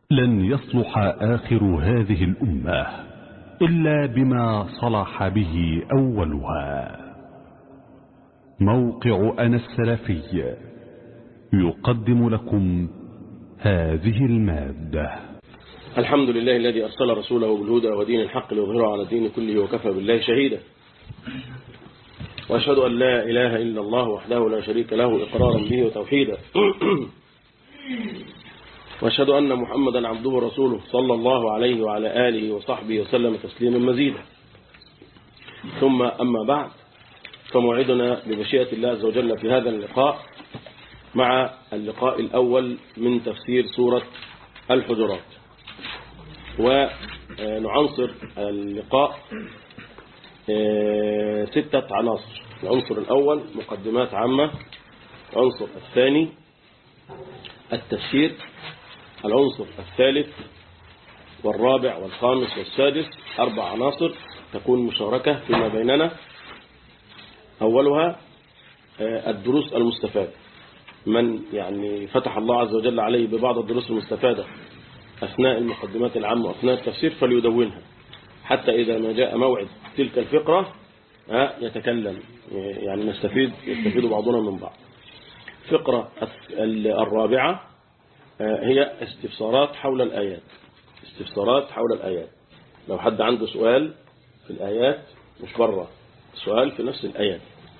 لن يصلح آخر هذه الأمة إلا بما صلح به أولها موقع أنا السلفي يقدم لكم هذه المادة الحمد لله الذي أرسل رسوله بالهدى ودين الحق ليظهره على الدين كله وكفى بالله شهيدا وأشهد أن لا إله إلا الله وحده لا شريك له إقرارا به وتوحيدا وأشهد أن محمدا عبده ورسوله صلى الله عليه وعلى آله وصحبه وسلم تسليما مزيدا ثم أما بعد فموعدنا بمشيئة الله عز وجل في هذا اللقاء مع اللقاء الأول من تفسير سورة الحجرات ونعنصر اللقاء ستة عناصر العنصر الأول مقدمات عامة العنصر الثاني التفسير العنصر الثالث والرابع والخامس والسادس أربع عناصر تكون مشاركة فيما بيننا أولها الدروس المستفادة من يعني فتح الله عز وجل عليه ببعض الدروس المستفادة أثناء المقدمات العامة وأثناء التفسير فليدونها حتى إذا ما جاء موعد تلك الفقرة يتكلم يعني نستفيد يستفيد بعضنا من بعض الفقرة الرابعة هي استفسارات حول الآيات استفسارات حول الآيات لو حد عنده سؤال في الآيات مش بره سؤال في نفس الآيات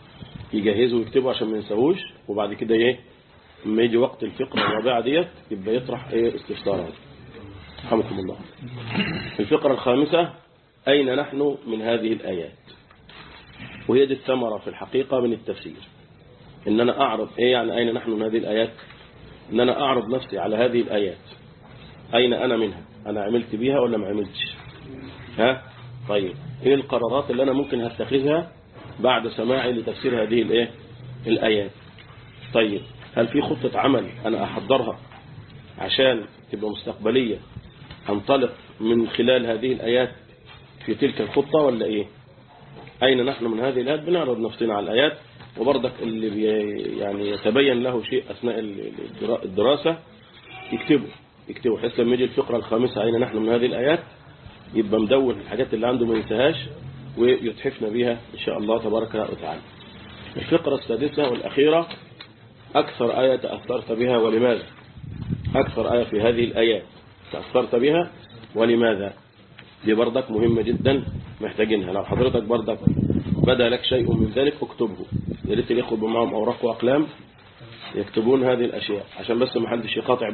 يجهزه ويكتبه عشان ما ينساهوش وبعد كده ايه لما يجي وقت الفقرة الرابعة ديت يبقى يطرح ايه استفسارات رحمكم الله الفقرة الخامسة أين نحن من هذه الآيات وهي دي الثمرة في الحقيقة من التفسير إن أنا أعرض إيه يعني أين نحن من هذه الآيات إن أنا أعرض نفسي على هذه الآيات أين أنا منها أنا عملت بيها ولا ما عملتش ها طيب إيه القرارات اللي أنا ممكن هتخذها بعد سماعي لتفسير هذه الإيه الآيات طيب هل في خطة عمل أنا أحضرها عشان تبقى مستقبلية أنطلق من خلال هذه الآيات في تلك الخطة ولا إيه أين نحن من هذه الآيات بنعرض نفسنا على الآيات وبرضك اللي بي يعني يتبين له شيء أثناء الدراسة يكتبه يكتبه حيث لما يجي الفقرة الخامسة أين نحن من هذه الآيات يبقى مدون الحاجات اللي عنده ما ينساهاش ويتحفنا بها إن شاء الله تبارك وتعالى الفقرة السادسة والأخيرة أكثر آية تأثرت بها ولماذا أكثر آية في هذه الآيات تأثرت بها ولماذا دي بردك مهمة جدا محتاجينها لو حضرتك بردك بدا لك شيء من ذلك اكتبه يا ريت ياخد معهم أوراق وأقلام يكتبون هذه الأشياء عشان بس ما حدش يقاطع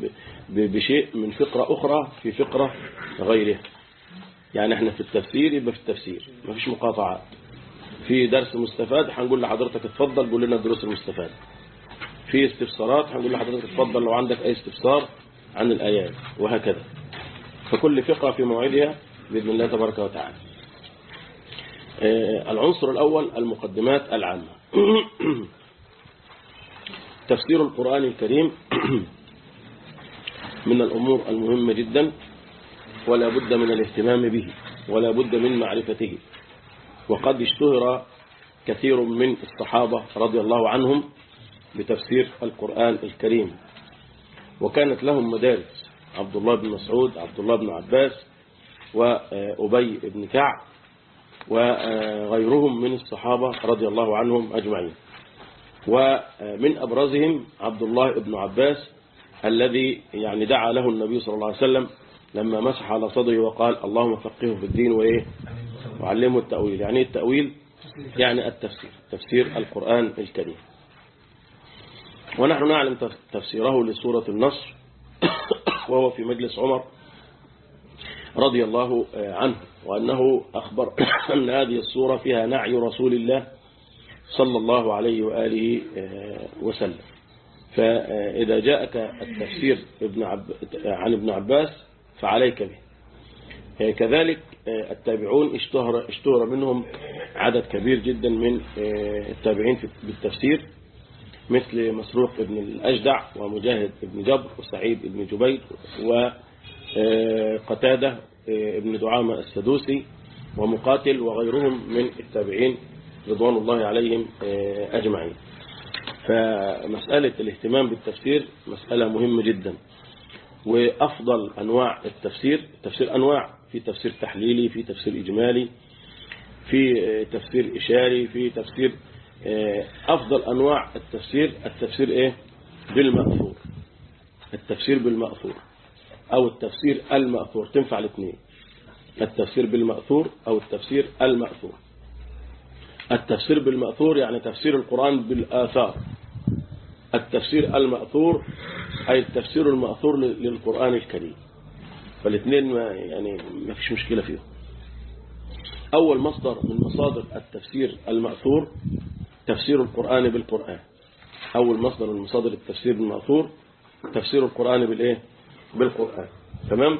بشيء من فقرة أخرى في فقرة غيرها يعني احنا في التفسير يبقى في التفسير ما فيش مقاطعات في درس مستفاد هنقول لحضرتك اتفضل قول لنا الدروس المستفادة في استفسارات هنقول لحضرتك اتفضل لو عندك أي استفسار عن الآيات وهكذا فكل فقرة في موعدها بإذن الله تبارك وتعالى العنصر الأول المقدمات العامة تفسير القرآن الكريم من الأمور المهمة جدا ولا بد من الاهتمام به ولا بد من معرفته وقد اشتهر كثير من الصحابة رضي الله عنهم بتفسير القرآن الكريم وكانت لهم مدارس عبد الله بن مسعود عبد الله بن عباس وأبي بن كعب وغيرهم من الصحابة رضي الله عنهم أجمعين ومن أبرزهم عبد الله بن عباس الذي يعني دعا له النبي صلى الله عليه وسلم لما مسح على صدره وقال اللهم فقهه في الدين وإيه وعلمه التأويل يعني التأويل يعني التفسير تفسير القرآن الكريم ونحن نعلم تفسيره لسورة النصر وهو في مجلس عمر رضي الله عنه وأنه أخبر أن هذه السورة فيها نعي رسول الله صلى الله عليه وآله وسلم فإذا جاءك التفسير ابن عب... عن ابن عباس فعليك به كذلك التابعون اشتهر, اشتهر منهم عدد كبير جدا من التابعين بالتفسير مثل مسروق ابن الأجدع ومجاهد ابن جبر وسعيد ابن جبير وقتادة ابن دعامة السدوسي ومقاتل وغيرهم من التابعين رضوان الله عليهم أجمعين فمسألة الاهتمام بالتفسير مسألة مهمة جدا وأفضل أنواع التفسير التفسير أنواع في تفسير تحليلي في تفسير إجمالي في تفسير إشاري في تفسير أفضل أنواع التفسير التفسير إيه بالمأثور التفسير بالمأثور أو التفسير المأثور تنفع الاثنين التفسير بالمأثور أو التفسير المأثور التفسير بالمأثور يعني تفسير القرآن بالآثار التفسير المأثور أي التفسير المأثور للقرآن الكريم فالاثنين ما يعني ما فيش مشكلة فيهم أول مصدر من مصادر التفسير المأثور تفسير القرآن بالقرآن أول مصدر من مصادر التفسير المأثور تفسير القرآن بالإيه بالقرآن تمام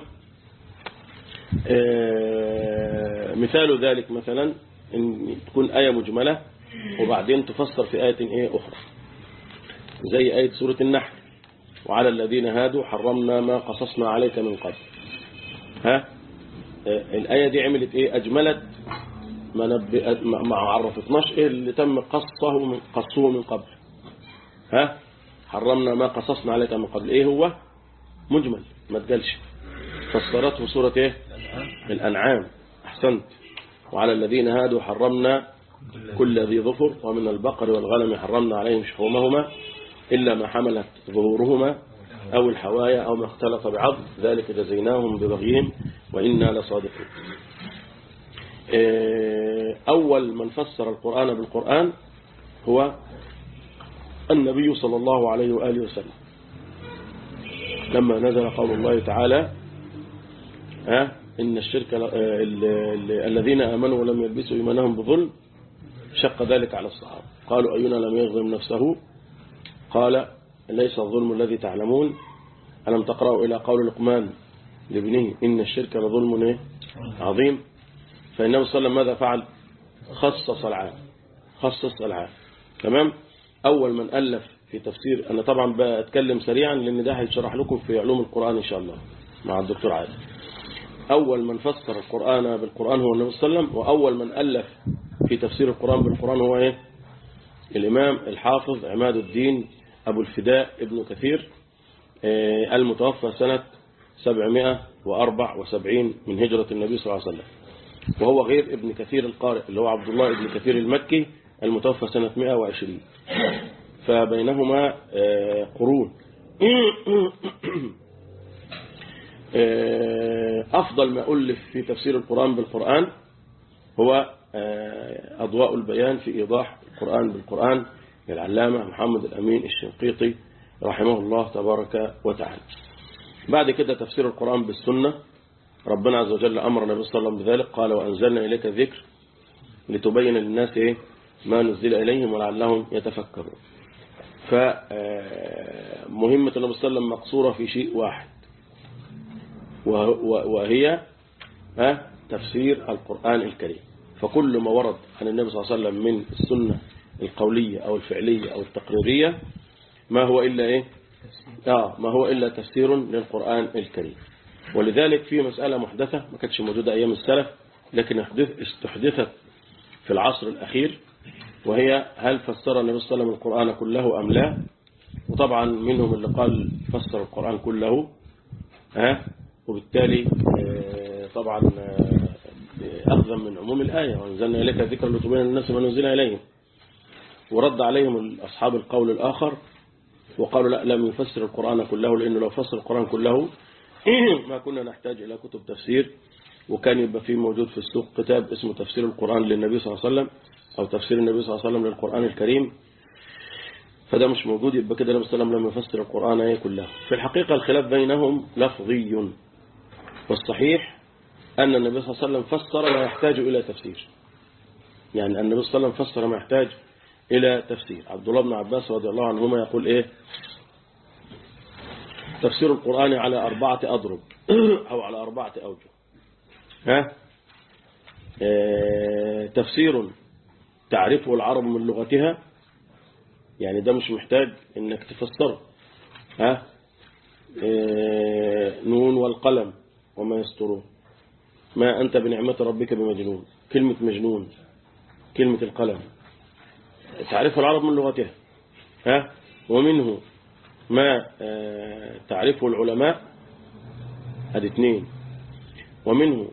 آه مثال ذلك مثلا إن تكون آية مجملة وبعدين تفسر في آية إيه أخرى زي آية سورة النحل وعلى الذين هادوا حرمنا ما قصصنا عليك من قبل ها آه الآية دي عملت إيه أجملت ما, نب... ما عرفتناش إيه اللي تم قصه من, قصه من قبل ها حرمنا ما قصصنا عليك من قبل إيه هو مجمل ما تقالش فسرته سورة إيه الأنعام أحسنت وعلى الذين هادوا حرمنا كل ذي ظفر ومن البقر والغنم حرمنا عليهم شحومهما إلا ما حملت ظهورهما أو الحوايا أو ما اختلط بعض ذلك جزيناهم ببغيهم وإنا لصادقون أول من فسر القرآن بالقرآن هو النبي صلى الله عليه وآله وسلم لما نزل قول الله تعالى ها إن الشرك الذين آمنوا ولم يلبسوا إيمانهم بظلم شق ذلك على الصحابة قالوا أينا لم يظلم نفسه قال ليس الظلم الذي تعلمون ألم تقرأوا إلى قول لقمان لابنه إن الشرك لظلم عظيم فإنه صلى الله عليه وسلم ماذا فعل خصص العام خصص العام تمام أول من ألف في تفسير أنا طبعا بتكلم سريعا لأن ده هيشرح لكم في علوم القرآن إن شاء الله مع الدكتور عادل أول من فسر القرآن بالقرآن هو النبي صلى الله عليه وسلم وأول من ألف في تفسير القرآن بالقرآن هو إيه الإمام الحافظ عماد الدين أبو الفداء ابن كثير المتوفى سنة 774 من هجرة النبي صلى الله عليه وسلم وهو غير ابن كثير القارئ اللي هو عبد الله ابن كثير المكي المتوفى سنة 120 فبينهما قرون أفضل ما ألف في تفسير القرآن بالقرآن هو أضواء البيان في إيضاح القرآن بالقرآن للعلامة محمد الأمين الشنقيطي رحمه الله تبارك وتعالى بعد كده تفسير القرآن بالسنة ربنا عز وجل أمر النبي صلى الله عليه وسلم بذلك قال وأنزلنا إليك الذكر لتبين للناس إيه ما نزل إليهم ولعلهم يتفكرون فمهمة النبي صلى الله عليه وسلم مقصورة في شيء واحد وهي تفسير القرآن الكريم فكل ما ورد عن النبي صلى الله عليه وسلم من السنة القولية أو الفعلية أو التقريرية ما هو إلا إيه آه ما هو إلا تفسير للقرآن الكريم ولذلك في مسألة محدثة ما كانتش موجودة أيام السلف لكن استحدثت في العصر الأخير وهي هل فسر النبي صلى الله عليه وسلم القرآن كله أم لا وطبعا منهم اللي قال فسر القرآن كله ها وبالتالي طبعا أخذا من عموم الآية وانزلنا إليك ذكر لتبين للناس ما نزل إليهم ورد عليهم أصحاب القول الآخر وقالوا لا لم يفسر القرآن كله لأنه لو فسر القرآن كله ما كنا نحتاج إلى كتب تفسير وكان يبقى فيه موجود في السوق كتاب اسمه تفسير القرآن للنبي صلى الله عليه وسلم أو تفسير النبي صلى الله عليه وسلم للقرآن الكريم فده مش موجود يبقى كده النبي صلى الله عليه وسلم لم يفسر القرآن ايه كله في الحقيقة الخلاف بينهم لفظي والصحيح أن النبي صلى الله عليه وسلم فسر ما يحتاج إلى تفسير يعني النبي صلى الله عليه وسلم فسر ما يحتاج إلى تفسير عبد الله بن عباس رضي الله عنهما يقول إيه تفسير القرآن على أربعة أضرب أو على أربعة أوجه ها اه تفسير تعرفه العرب من لغتها يعني ده مش محتاج انك تفسره ها اه نون والقلم وما يسترون ما أنت بنعمة ربك بمجنون كلمة مجنون كلمة القلم تعرفه العرب من لغتها ها ومنه ما اه تعرفه العلماء ادي اثنين ومنه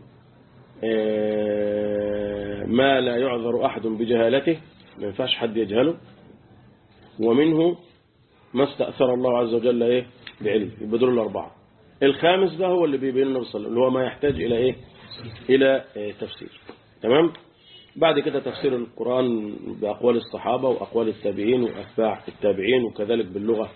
آه، ما لا يعذر أحد بجهالته ما ينفعش حد يجهله ومنه ما استأثر الله عز وجل إيه بعلم يبقى دول الأربعة الخامس ده هو اللي بيبين النبي صلى الله عليه وسلم اللي هو ما يحتاج إلى إيه إلى آه، تفسير تمام بعد كده تفسير القرآن بأقوال الصحابة وأقوال التابعين وأتباع التابعين وكذلك باللغة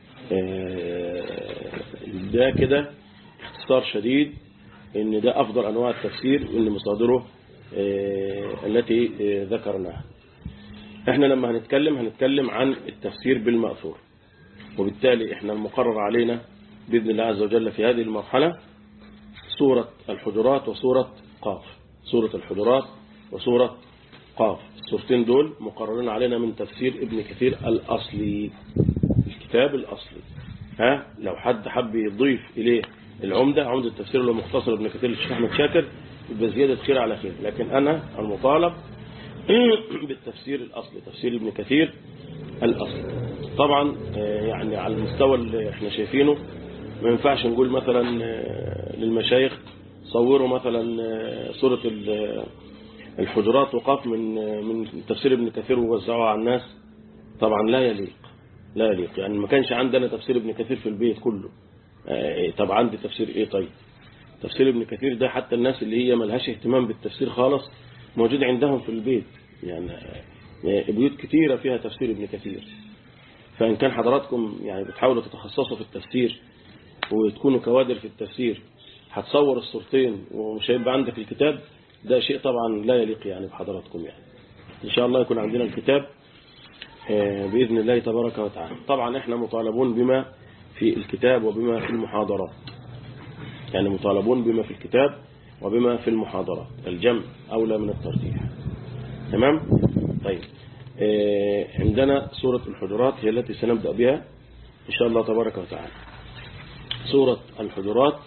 آه، ده كده اختصار شديد ان ده افضل انواع التفسير وان مصادره آه، التي آه، ذكرناها احنا لما هنتكلم هنتكلم عن التفسير بالمأثور وبالتالي احنا المقرر علينا بإذن الله عز وجل في هذه المرحلة سورة الحجرات وسورة قاف سورة الحجرات وسورة قاف السورتين دول مقررين علينا من تفسير ابن كثير الأصلي الكتاب الأصلي ها لو حد حب يضيف إليه العمدة عمدة التفسير اللي هو مختصر ابن كثير للشيخ أحمد شاكر يبقى زيادة خير على خير لكن أنا المطالب بالتفسير الأصلي تفسير ابن كثير الأصلي طبعا آه، يعني على المستوى اللي احنا شايفينه ما ينفعش نقول مثلا آه، للمشايخ صوروا مثلا آه، سورة ال- الحجرات وقاف من من تفسير ابن كثير ووزعوها على الناس طبعا لا يليق لا يليق يعني ما كانش عندنا تفسير ابن كثير في البيت كله آه، طب عندي تفسير ايه طيب تفسير ابن كثير ده حتى الناس اللي هي ملهاش اهتمام بالتفسير خالص موجود عندهم في البيت يعني آه، بيوت كثيرة فيها تفسير ابن كثير فإن كان حضراتكم يعني بتحاولوا تتخصصوا في التفسير وتكونوا كوادر في التفسير هتصور الصورتين ومش هيبقى عندك الكتاب ده شيء طبعا لا يليق يعني بحضراتكم يعني إن شاء الله يكون عندنا الكتاب آه، بإذن الله تبارك وتعالى طبعا احنا مطالبون بما في الكتاب وبما في المحاضرات يعني مطالبون بما في الكتاب وبما في المحاضرات الجمع أولى من الترجيح تمام طيب آه، عندنا سورة الحجرات هي التي سنبدأ بها إن شاء الله تبارك وتعالى سورة الحجرات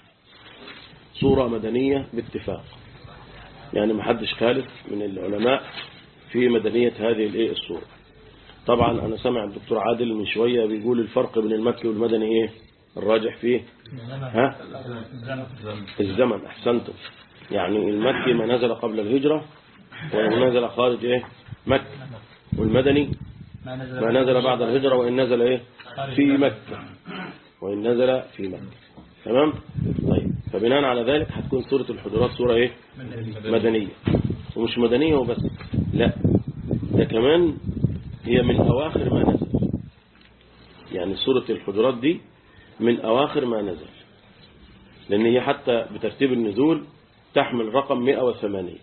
سورة مدنية باتفاق يعني ما حدش خالف من العلماء في مدنية هذه الايه السورة طبعا أنا سمع الدكتور عادل من شوية بيقول الفرق بين المكي والمدني إيه الراجح فيه ها الزمن أحسنتم يعني المكي ما نزل قبل الهجرة وما نزل خارج إيه مكة والمدني ما نزل بعد الهجرة وإن نزل إيه في مكة وإن نزل في مكة تمام طيب فبناء على ذلك هتكون سورة الحجرات سورة إيه مدنية ومش مدنية وبس لا ده كمان هي من أواخر ما نزل يعني سورة الحجرات دي من أواخر ما نزل لأن هي حتى بترتيب النزول تحمل رقم 180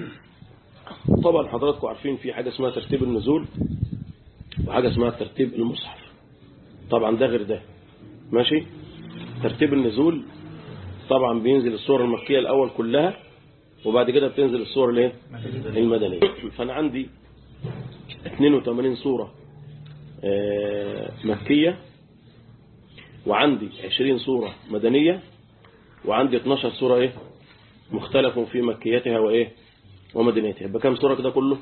طبعا حضراتكم عارفين في حاجة اسمها ترتيب النزول وحاجة اسمها ترتيب المصحف طبعا ده غير ده ماشي ترتيب النزول طبعا بينزل السور المكية الأول كلها وبعد كده بتنزل السور الايه المدنية فأنا عندي 82 سورة آه، مكية وعندي 20 سورة مدنية وعندي 12 سورة ايه مختلف في مكيتها وايه ومدنيتها يبقى كام سورة كده كله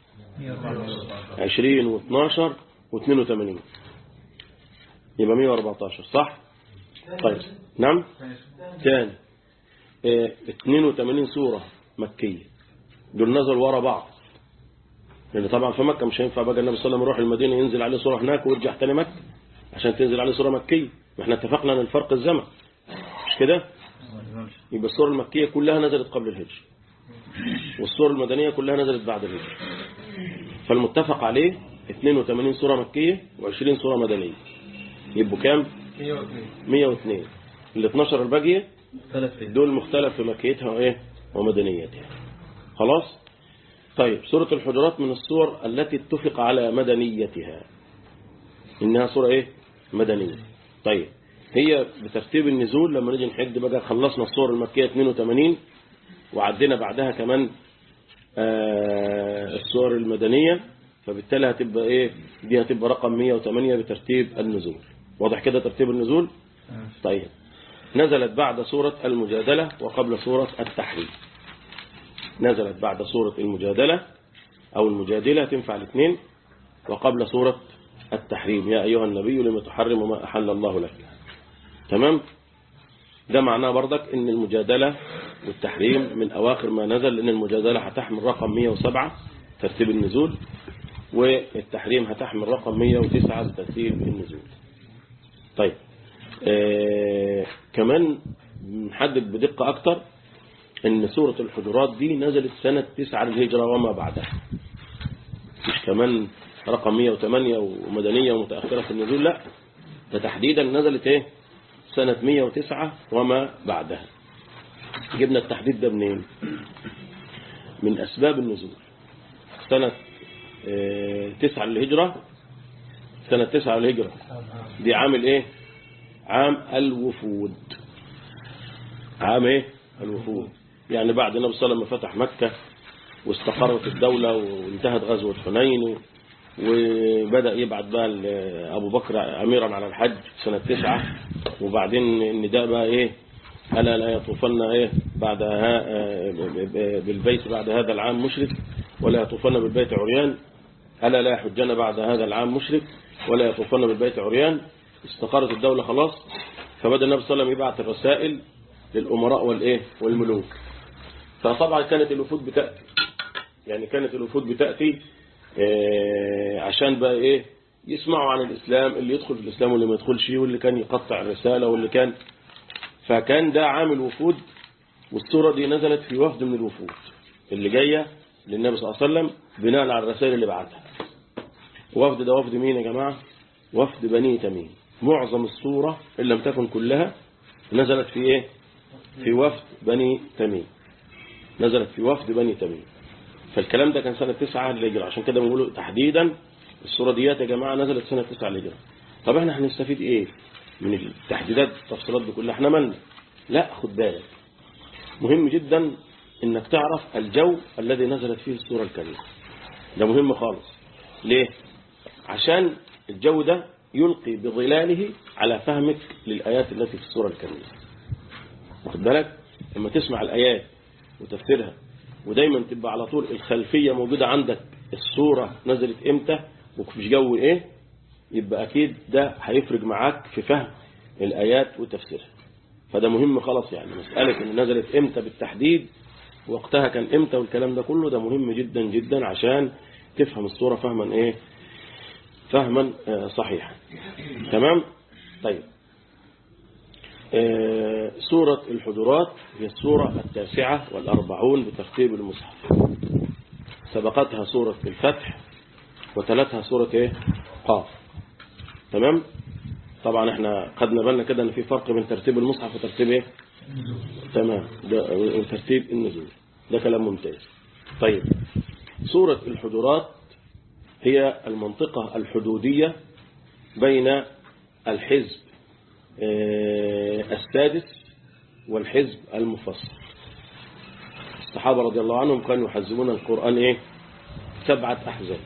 20 و12 و82 يبقى 114 صح طيب نعم ثاني اه 82 سورة مكية دول نزلوا ورا بعض لأن طبعا في مكة مش هينفع بقى النبي صلى الله عليه وسلم يروح المدينة ينزل عليه سورة هناك ويرجع تاني مكة عشان تنزل عليه سورة مكية ما احنا اتفقنا ان الفرق الزمن مش كده يبقى السورة المكية كلها نزلت قبل الهجرة والسورة المدنية كلها نزلت بعد الهجرة فالمتفق عليه 82 سورة مكية و20 سورة مدنية يبقوا كام 102 ال 12 الباقية دول مختلف في مكيتها وايه ومدنيتها خلاص طيب سورة الحجرات من السور التي اتفق على مدنيتها إنها سورة إيه مدنية طيب هي بترتيب النزول لما نيجي نحد بقى خلصنا السور المكية 82 وعدينا بعدها كمان آه السور المدنية فبالتالي هتبقى إيه دي هتبقى رقم 108 بترتيب النزول واضح كده ترتيب النزول طيب نزلت بعد سورة المجادلة وقبل سورة التحريم نزلت بعد سورة المجادلة أو المجادلة تنفع الاثنين وقبل سورة التحريم يا أيها النبي لم تحرم ما أحل الله لك تمام ده معناه برضك ان المجادلة والتحريم من اواخر ما نزل لان المجادلة هتحمل رقم 107 ترتيب النزول والتحريم هتحمل رقم 109 ترتيب النزول طيب آه كمان نحدد بدقة اكتر ان سورة الحجرات دي نزلت سنة 9 للهجرة وما بعدها مش كمان رقم 108 ومدنية ومتأخرة في النزول لا ده تحديدا نزلت ايه سنة 109 وما بعدها جبنا التحديد ده منين من أسباب النزول سنة اه تسعة للهجرة سنة تسعة للهجرة دي عامل ايه عام الوفود عام ايه الوفود يعني بعد النبي صلى الله عليه وسلم فتح مكة واستقرت الدولة وانتهت غزوة حنين وبدأ يبعت بقى أبو بكر أميرا على الحج سنة تسعة وبعدين النداء بقى إيه ألا لا يطوفن إيه بعدها بالبيت بعد هذا العام مشرك ولا يطوفن بالبيت عريان ألا لا يحجن بعد هذا العام مشرك ولا يطوفن بالبيت عريان استقرت الدولة خلاص فبدأ النبي صلى الله عليه وسلم يبعث الرسائل للأمراء والإيه والملوك فطبعا كانت الوفود بتأتي يعني كانت الوفود بتأتي عشان بقى ايه يسمعوا عن الإسلام اللي يدخل في الإسلام واللي ما يدخلش واللي كان يقطع الرسالة واللي كان فكان ده عامل وفود والصورة دي نزلت في وفد من الوفود اللي جاية للنبي صلى الله عليه وسلم بناء على الرسائل اللي بعتها وفد ده وفد مين يا جماعة وفد بني تميم معظم الصورة إن لم تكن كلها نزلت في ايه في وفد بني تميم نزلت في وفد بني تميم فالكلام ده كان سنة تسعة للهجرة عشان كده بنقوله تحديدا الصورة ديات يا جماعة نزلت سنة تسعة للهجرة طب احنا هنستفيد ايه من التحديدات التفصيلات دي كلها احنا مالنا لا خد بالك مهم جدا انك تعرف الجو الذي نزلت فيه الصورة الكريمة ده مهم خالص ليه عشان الجو ده يلقي بظلاله على فهمك للآيات التي في الصورة الكريمة واخد بالك لما تسمع الآيات وتفسيرها ودايما تبقى على طول الخلفية موجودة عندك الصورة نزلت امتى وفي جو ايه يبقى اكيد ده هيفرق معاك في فهم الآيات وتفسيرها فده مهم خلاص يعني مسألة ان نزلت امتى بالتحديد وقتها كان امتى والكلام ده كله ده مهم جدا جدا عشان تفهم الصورة فهما ايه فهما صحيحا تمام طيب سورة الحجرات هي السورة التاسعة والأربعون بترتيب المصحف سبقتها سورة الفتح وتلتها سورة ايه قاف تمام طبعا احنا خدنا بالنا كده ان في فرق بين ترتيب المصحف وترتيب ايه تمام ده وترتيب النزول ده كلام ممتاز طيب سورة الحجرات هي المنطقة الحدودية بين الحزب السادس والحزب المفصل الصحابة رضي الله عنهم كانوا يحزبون القرآن ايه سبعة أحزاب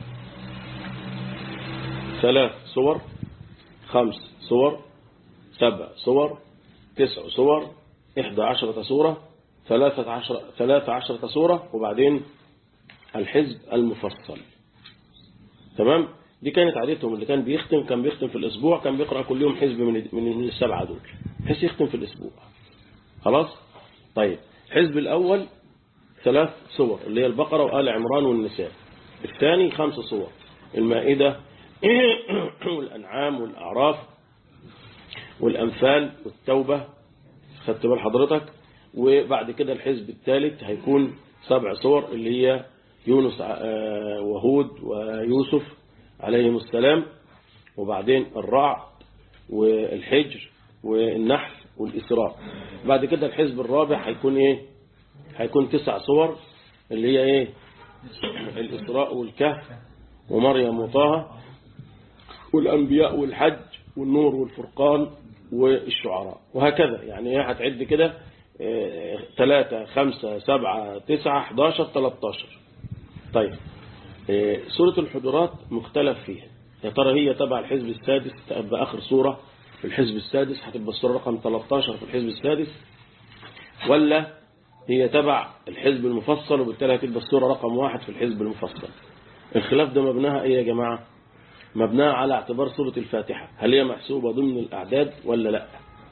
ثلاث صور خمس صور سبع صور تسع صور إحدى عشرة صورة ثلاثة عشرة, ثلاثة عشرة صورة وبعدين الحزب المفصل تمام دي كانت عادتهم اللي كان بيختم كان بيختم في الأسبوع كان بيقرأ كل يوم حزب من من السبعة دول بحيث يختم في الأسبوع خلاص طيب الحزب الأول ثلاث صور اللي هي البقرة وآل عمران والنساء الثاني خمس صور المائدة والأنعام والأعراف والأنفال والتوبة خدت بال حضرتك وبعد كده الحزب الثالث هيكون سبع صور اللي هي يونس وهود ويوسف عليهم السلام وبعدين الرعد والحجر والنحل والإسراء بعد كده الحزب الرابع هيكون ايه هيكون تسع صور اللي هي ايه الإسراء والكهف ومريم وطه والأنبياء والحج والنور والفرقان والشعراء وهكذا يعني ايه هتعد كده ثلاثة خمسة سبعة تسعة 11 13 طيب سورة الحجرات مختلف فيها يا ترى هي تبع الحزب السادس تبقى آخر سورة في الحزب السادس هتبقى السورة رقم 13 في الحزب السادس ولا هي تبع الحزب المفصل وبالتالي هتبقى السورة رقم واحد في الحزب المفصل الخلاف ده مبناها ايه يا جماعة مبناها على اعتبار سورة الفاتحة هل هي محسوبة ضمن الأعداد ولا لا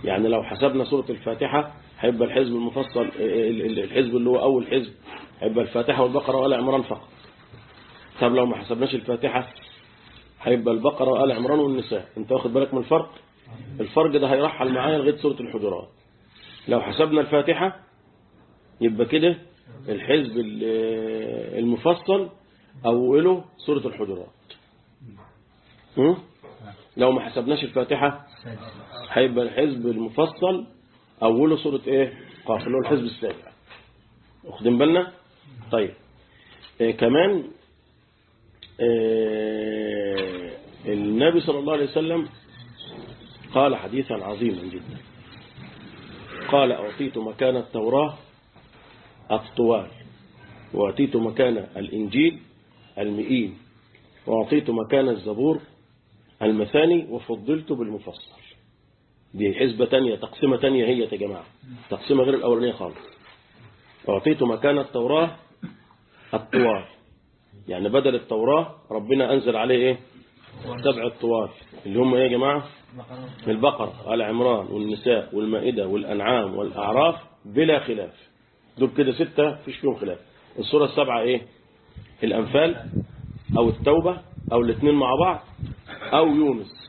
يعني لو حسبنا سورة الفاتحة هيبقى الحزب المفصل ال- ال- الحزب اللي هو أول حزب هيبقى الفاتحة والبقرة وآل عمران فقط طب لو ما حسبناش الفاتحة هيبقى البقرة وآل عمران والنساء انت واخد بالك من الفرق الفرق ده هيرحل معايا لغاية سورة الحجرات لو حسبنا الفاتحة يبقى كده الحزب ال- المفصل أوله سورة الحجرات م? لو ما حسبناش الفاتحة هيبقى الحزب المفصل أوله سورة إيه قاف اللي هو الحزب السابع واخدين بالنا طيب إيه كمان إيه النبي صلى الله عليه وسلم قال حديثا عظيما جدا قال أعطيت مكان التوراة الطوال وأعطيت مكان الإنجيل المئين وأعطيت مكان الزبور المثاني وفضلت بالمفصل دي حزبة تانية تقسيمة تانية هي يا جماعة تقسيمة غير الأولانية خالص أعطيت مكان التوراة الطوال يعني بدل التوراة ربنا أنزل عليه إيه سبع الطوال اللي هم إيه يا جماعة البقرة آل عمران والنساء والمائدة والأنعام والأعراف بلا خلاف دول كده ستة فيش فيهم خلاف السورة السبعة إيه الأنفال أو التوبة أو الاثنين مع بعض أو يونس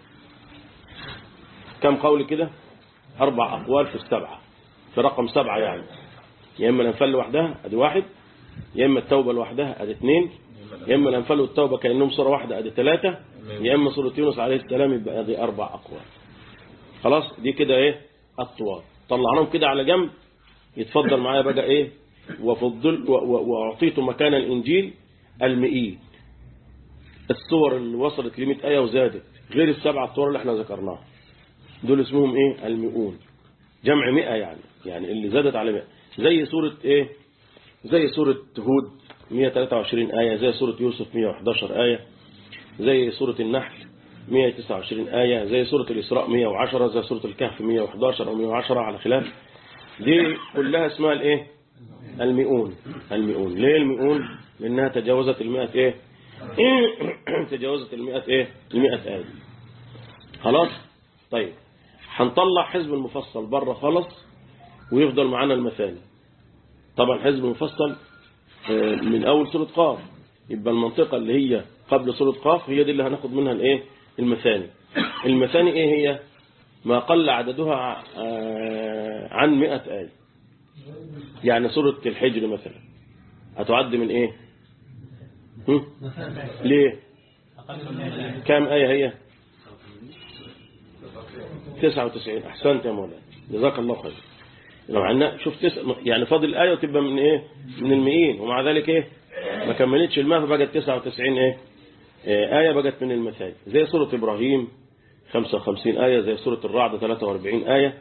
كم قول كده أربع أقوال في السبعة في رقم سبعة يعني يا إما الأنفال لوحدها أدي واحد يا إما التوبة لوحدها أدي اثنين يا إما الأنفال والتوبة كأنهم سورة واحدة أدي ثلاثة يا إما سورة يونس عليه السلام يبقى أدي أربع أقوال خلاص دي كده إيه الطوال طلعناهم كده على جنب يتفضل معايا بقى إيه وفضل و- و- وأعطيت مكان الإنجيل المئين الصور اللي وصلت ل 100 آية وزادت غير السبعة الصور اللي احنا ذكرناها دول اسمهم ايه المئون جمع مئة يعني يعني اللي زادت على مئة زي سورة ايه زي سورة هود 123 آية زي سورة يوسف 111 آية زي سورة النحل 129 آية زي سورة الإسراء 110 زي سورة الكهف 111 أو 110 على خلاف دي كلها اسمها الايه المئون المئون ليه المئون لأنها تجاوزت المئة ايه تجاوزت المئة ايه المئة آية خلاص طيب هنطلع حزب المفصل بره خالص ويفضل معانا المثاني طبعا حزب المفصل آه، من أول سورة قاف يبقى المنطقة اللي هي قبل سورة قاف هي دي اللي هناخد منها الايه المثاني المثاني ايه هي ما قل عددها آه، عن مئة آية يعني سورة الحجر مثلا هتعد من ايه هم؟ ليه كام آية هي 99 أحسنت يا مولانا جزاك الله خير لو عندنا شوف تس... يعني فاضل آية وتبقى من إيه من المئين ومع ذلك إيه ما كملتش الماء فبقت 99 إيه آه، آية بقت من المثاني زي سورة إبراهيم 55 آية زي سورة الرعد 43 آية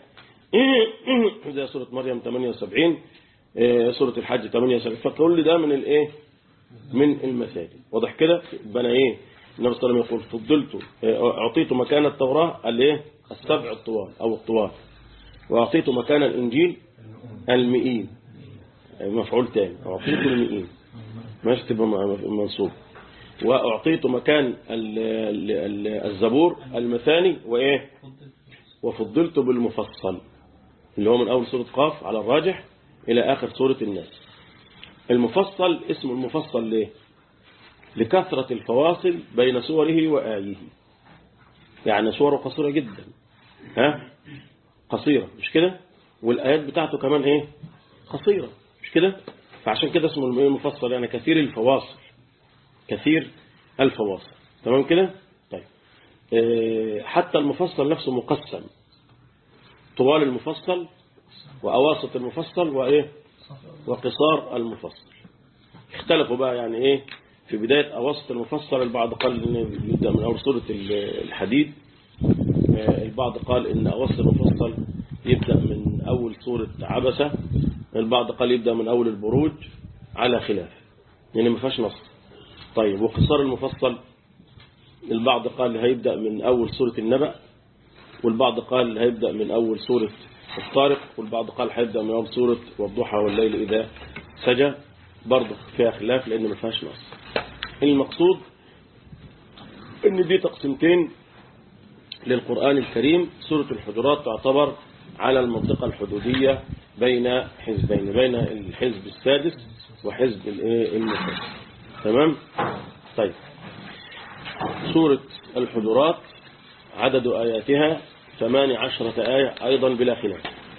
زي سورة مريم 78 آه، سورة الحج 78 فكل ده من الإيه من المثاني واضح كده يبقى أنا إيه النبي صلى الله عليه وسلم يقول فضلت آه، أعطيت مكان التوراة الإيه السبع الطوال أو الطوال وأعطيت مكان الإنجيل المئين مفعول تاني أعطيت المئين ماشي تبقى م- منصوب وأعطيت مكان ال- ال- ال- الزبور المثاني وإيه وفضلت بالمفصل اللي هو من أول سورة قاف على الراجح إلى آخر سورة الناس المفصل اسم المفصل ليه لكثرة الفواصل بين سوره وآيه يعني سوره قصيرة جدا ها قصيرة مش كده والآيات بتاعته كمان ايه قصيرة مش كده فعشان كده اسمه الم- المفصل يعني كثير الفواصل كثير الفواصل تمام كده طيب إيه، حتى المفصل نفسه مقسم طوال المفصل وأواسط المفصل وإيه وقصار المفصل اختلفوا بقى يعني إيه في بداية أواسط المفصل البعض قال إن يبدأ من أول سورة ال- الحديد آه، البعض قال إن أواسط المفصل يبدأ من أول سورة عبسة البعض قال يبدأ من أول البروج على خلاف يعني ما فيهاش نص طيب وقصار المفصل البعض قال هيبدأ من أول سورة النبأ والبعض قال هيبدأ من أول سورة الطارق والبعض قال هيبدأ من أول سورة والضحى والليل إذا سجى برضه فيها خلاف لأن ما فيهاش نص المقصود إن دي تقسيمتين للقرآن الكريم سورة الحجرات تعتبر على المنطقة الحدودية بين حزبين بين الحزب السادس وحزب الايه المفرد تمام طيب سورة الحجرات عدد آياتها ثمان عشرة آية أيضا بلا خلاف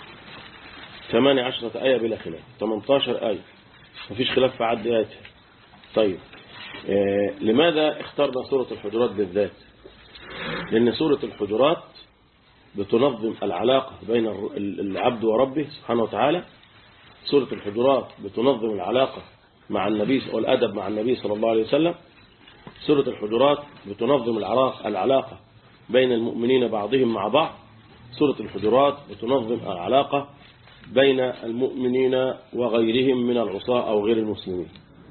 ثمان عشرة آية بلا خلاف 18 آية مفيش خلاف في عد آياتها طيب آه لماذا اخترنا سورة الحجرات بالذات لأن سورة الحجرات بتنظم العلاقة بين العبد وربه سبحانه وتعالى سورة الحجرات بتنظم العلاقة مع النبي والأدب مع النبي صلى الله عليه وسلم سورة الحجرات بتنظم العلاقة بين المؤمنين بعضهم مع بعض سورة الحجرات بتنظم العلاقة بين المؤمنين وغيرهم من العصاة أو غير المسلمين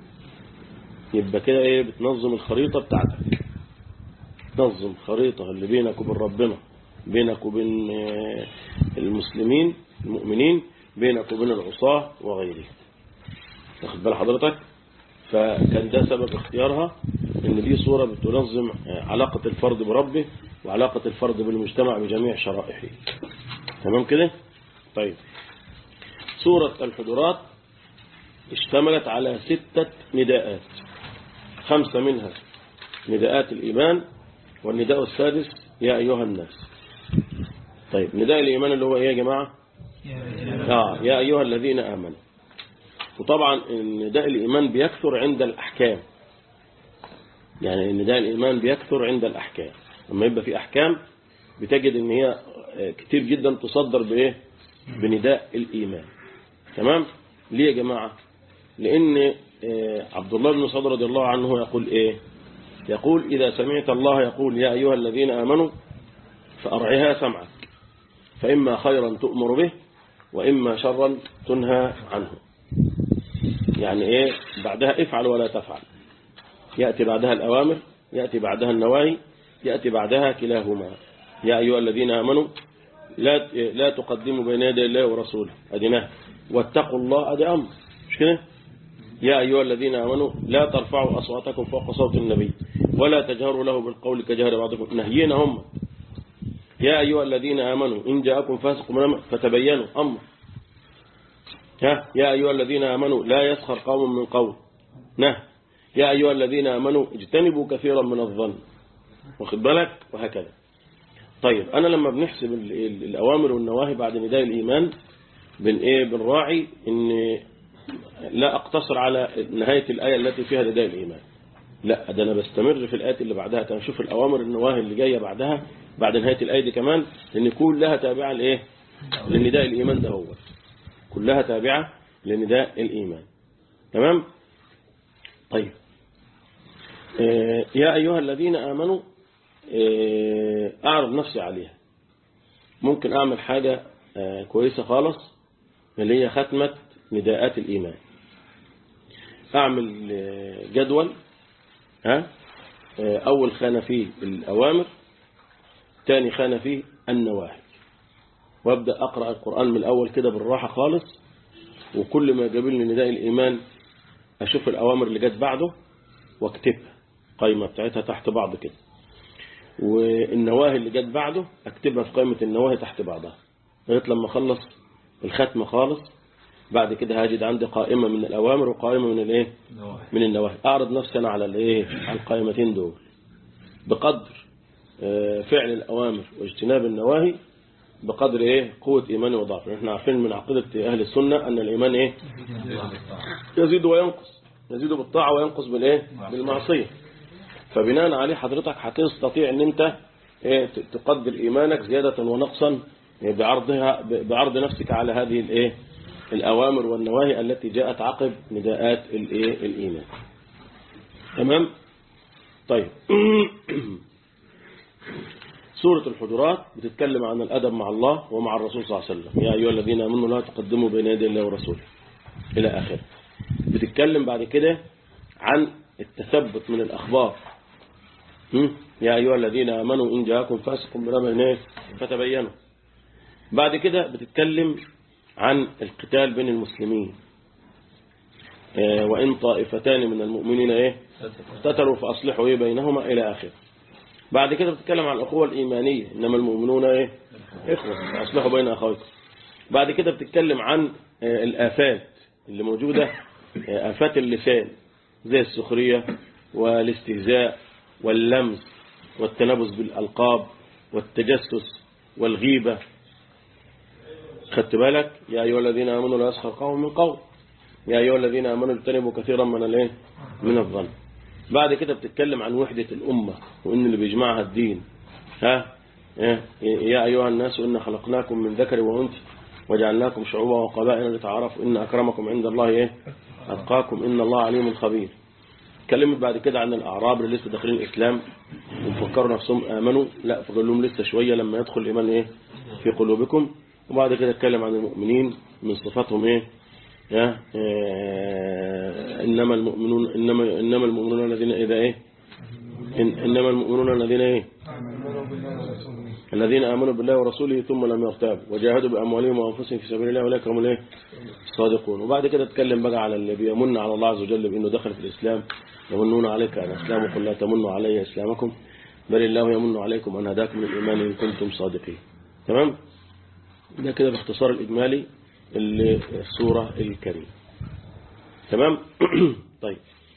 يبقى كده ايه بتنظم الخريطة بتاعتك تنظم خريطة اللي بينك وبين ربنا بينك وبين المسلمين المؤمنين بينك وبين العصاة وغيرهم واخد بال حضرتك فكان ده سبب اختيارها ان دي صورة بتنظم علاقة الفرد بربه وعلاقة الفرد بالمجتمع بجميع شرائحه تمام كده طيب سورة الحجرات اشتملت على ستة نداءات خمسة منها نداءات الإيمان والنداء السادس يا أيها الناس طيب نداء الإيمان اللي هو إيه يا جماعة آه يا أيها الذين آمنوا وطبعا نداء الإيمان بيكثر عند الأحكام يعني نداء الإيمان بيكثر عند الأحكام لما يبقى في أحكام بتجد ان هي كتير جدا تصدر بإيه بنداء الإيمان تمام ليه يا جماعة لأن عبد الله بن مسعود رضي الله عنه يقول إيه يقول إذا سمعت الله يقول يا أيها الذين آمنوا فأرعها سمعك فإما خيرا تؤمر به وإما شرا تنهى عنه يعني إيه بعدها افعل ولا تفعل يأتي بعدها الأوامر يأتي بعدها النواهي يأتي بعدها كلاهما يا أيها الذين آمنوا لا لا تقدموا بين يدي الله ورسوله أدناه واتقوا الله أدي أمر مش كده يا أيها الذين آمنوا لا ترفعوا أصواتكم فوق صوت النبي ولا تجهروا له بالقول كجهر بعضكم نهينا هم يا أيها الذين آمنوا إن جاءكم فاسق من فتبينوا أمر ها يا أيها الذين آمنوا لا يسخر قوم من قوم نه يا أيها الذين آمنوا اجتنبوا كثيرا من الظن واخد بالك وهكذا طيب أنا لما بنحسب الأوامر والنواهي بعد نداء الإيمان بن إيه بنراعي إن لا أقتصر على نهاية الآية التي فيها نداء الإيمان لا ده أنا بستمر في الآيات اللي بعدها تنشوف الأوامر النواهي اللي جاية بعدها بعد نهاية الآية دي كمان لأن كلها تابعة لإيه لنداء الإيمان ده هو كلها تابعة لنداء الإيمان تمام طيب يا أيها الذين آمنوا أعرض نفسي عليها ممكن أعمل حاجة كويسة خالص اللي هي ختمة نداءات الإيمان أعمل جدول ها أول خانة فيه الأوامر تاني خانة فيه النواهي وابدأ أقرأ القرآن من الأول كده بالراحة خالص وكل ما يقابلني نداء الإيمان أشوف الأوامر اللي جت بعده واكتبها قائمة بتاعتها تحت بعض كده والنواهي اللي جت بعده اكتبها في قائمة النواهي تحت بعضها لغايه لما اخلص الختمة خالص بعد كده هاجد عندي قائمة من الأوامر وقائمة من الايه من النواهي أعرض نفسي أنا على الايه على القائمتين دول بقدر فعل الأوامر واجتناب النواهي بقدر ايه قوة إيماني وضعفي احنا عارفين من عقيدة أهل السنة أن الإيمان ايه يزيد وينقص يزيد بالطاعة وينقص بالايه بالمعصية فبناء عليه حضرتك هتستطيع ان انت ايه تقدر ايمانك زيادة ونقصا بعرضها بعرض نفسك على هذه الايه الاوامر والنواهي التي جاءت عقب نداءات الايه الايمان تمام طيب سورة الحجرات بتتكلم عن الأدب مع الله ومع الرسول صلى الله عليه وسلم يا أيها الذين آمنوا لا تقدموا بين يدي الله ورسوله إلى آخره بتتكلم بعد كده عن التثبت من الأخبار يا أيها الذين آمنوا إن جاءكم فاسق بنبأ فتبينوا بعد كده بتتكلم عن القتال بين المسلمين وإن طائفتان من المؤمنين إيه اقتتلوا فأصلحوا إيه بينهما إلى آخره بعد كده بتتكلم عن الأخوة الإيمانية إنما المؤمنون إيه إخوة أصلحوا بين أخويكم بعد كده بتتكلم عن آه، الآفات اللي موجودة آه، آفات اللسان زي السخرية والاستهزاء واللمس والتنبس بالألقاب والتجسس والغيبة خدت بالك يا أيها الذين آمنوا لا يسخر قوم من قوم يا أيها الذين آمنوا اجتنبوا كثيرا من الايه من الظن بعد كده بتتكلم عن وحدة الأمة وإن اللي بيجمعها الدين ها إيه؟ يا أيها الناس إن خلقناكم من ذكر وأنثى وجعلناكم شعوبا وقبائل لتعارفوا إن أكرمكم عند الله إيه أتقاكم إن الله عليم خبير اتكلمت بعد كده عن الأعراب اللي لسه داخلين الإسلام ومفكروا نفسهم آمنوا لا فقال لهم لسه شوية لما يدخل الإيمان إيه في قلوبكم وبعد كده اتكلم عن المؤمنين من صفاتهم إيه ها؟ آه، إنما المؤمنون إنما إنما المؤمنون الذين إذا إيه إن إنما المؤمنون الذين إيه الذين آمنوا بالله ورسوله ثم لم يرتابوا وجاهدوا بأموالهم وأنفسهم في سبيل الله أولئك هم الإيه الصادقون وبعد كده اتكلم بقى على اللي بيمن على الله عز وجل بأنه دخل في الإسلام يمنون عليك أن أسلاموا قل لا تمنوا علي إسلامكم بل الله يمن عليكم أن هداكم للإيمان إن كنتم صادقين تمام ده كده باختصار الإجمالي اللي السورة الكريمة تمام طيب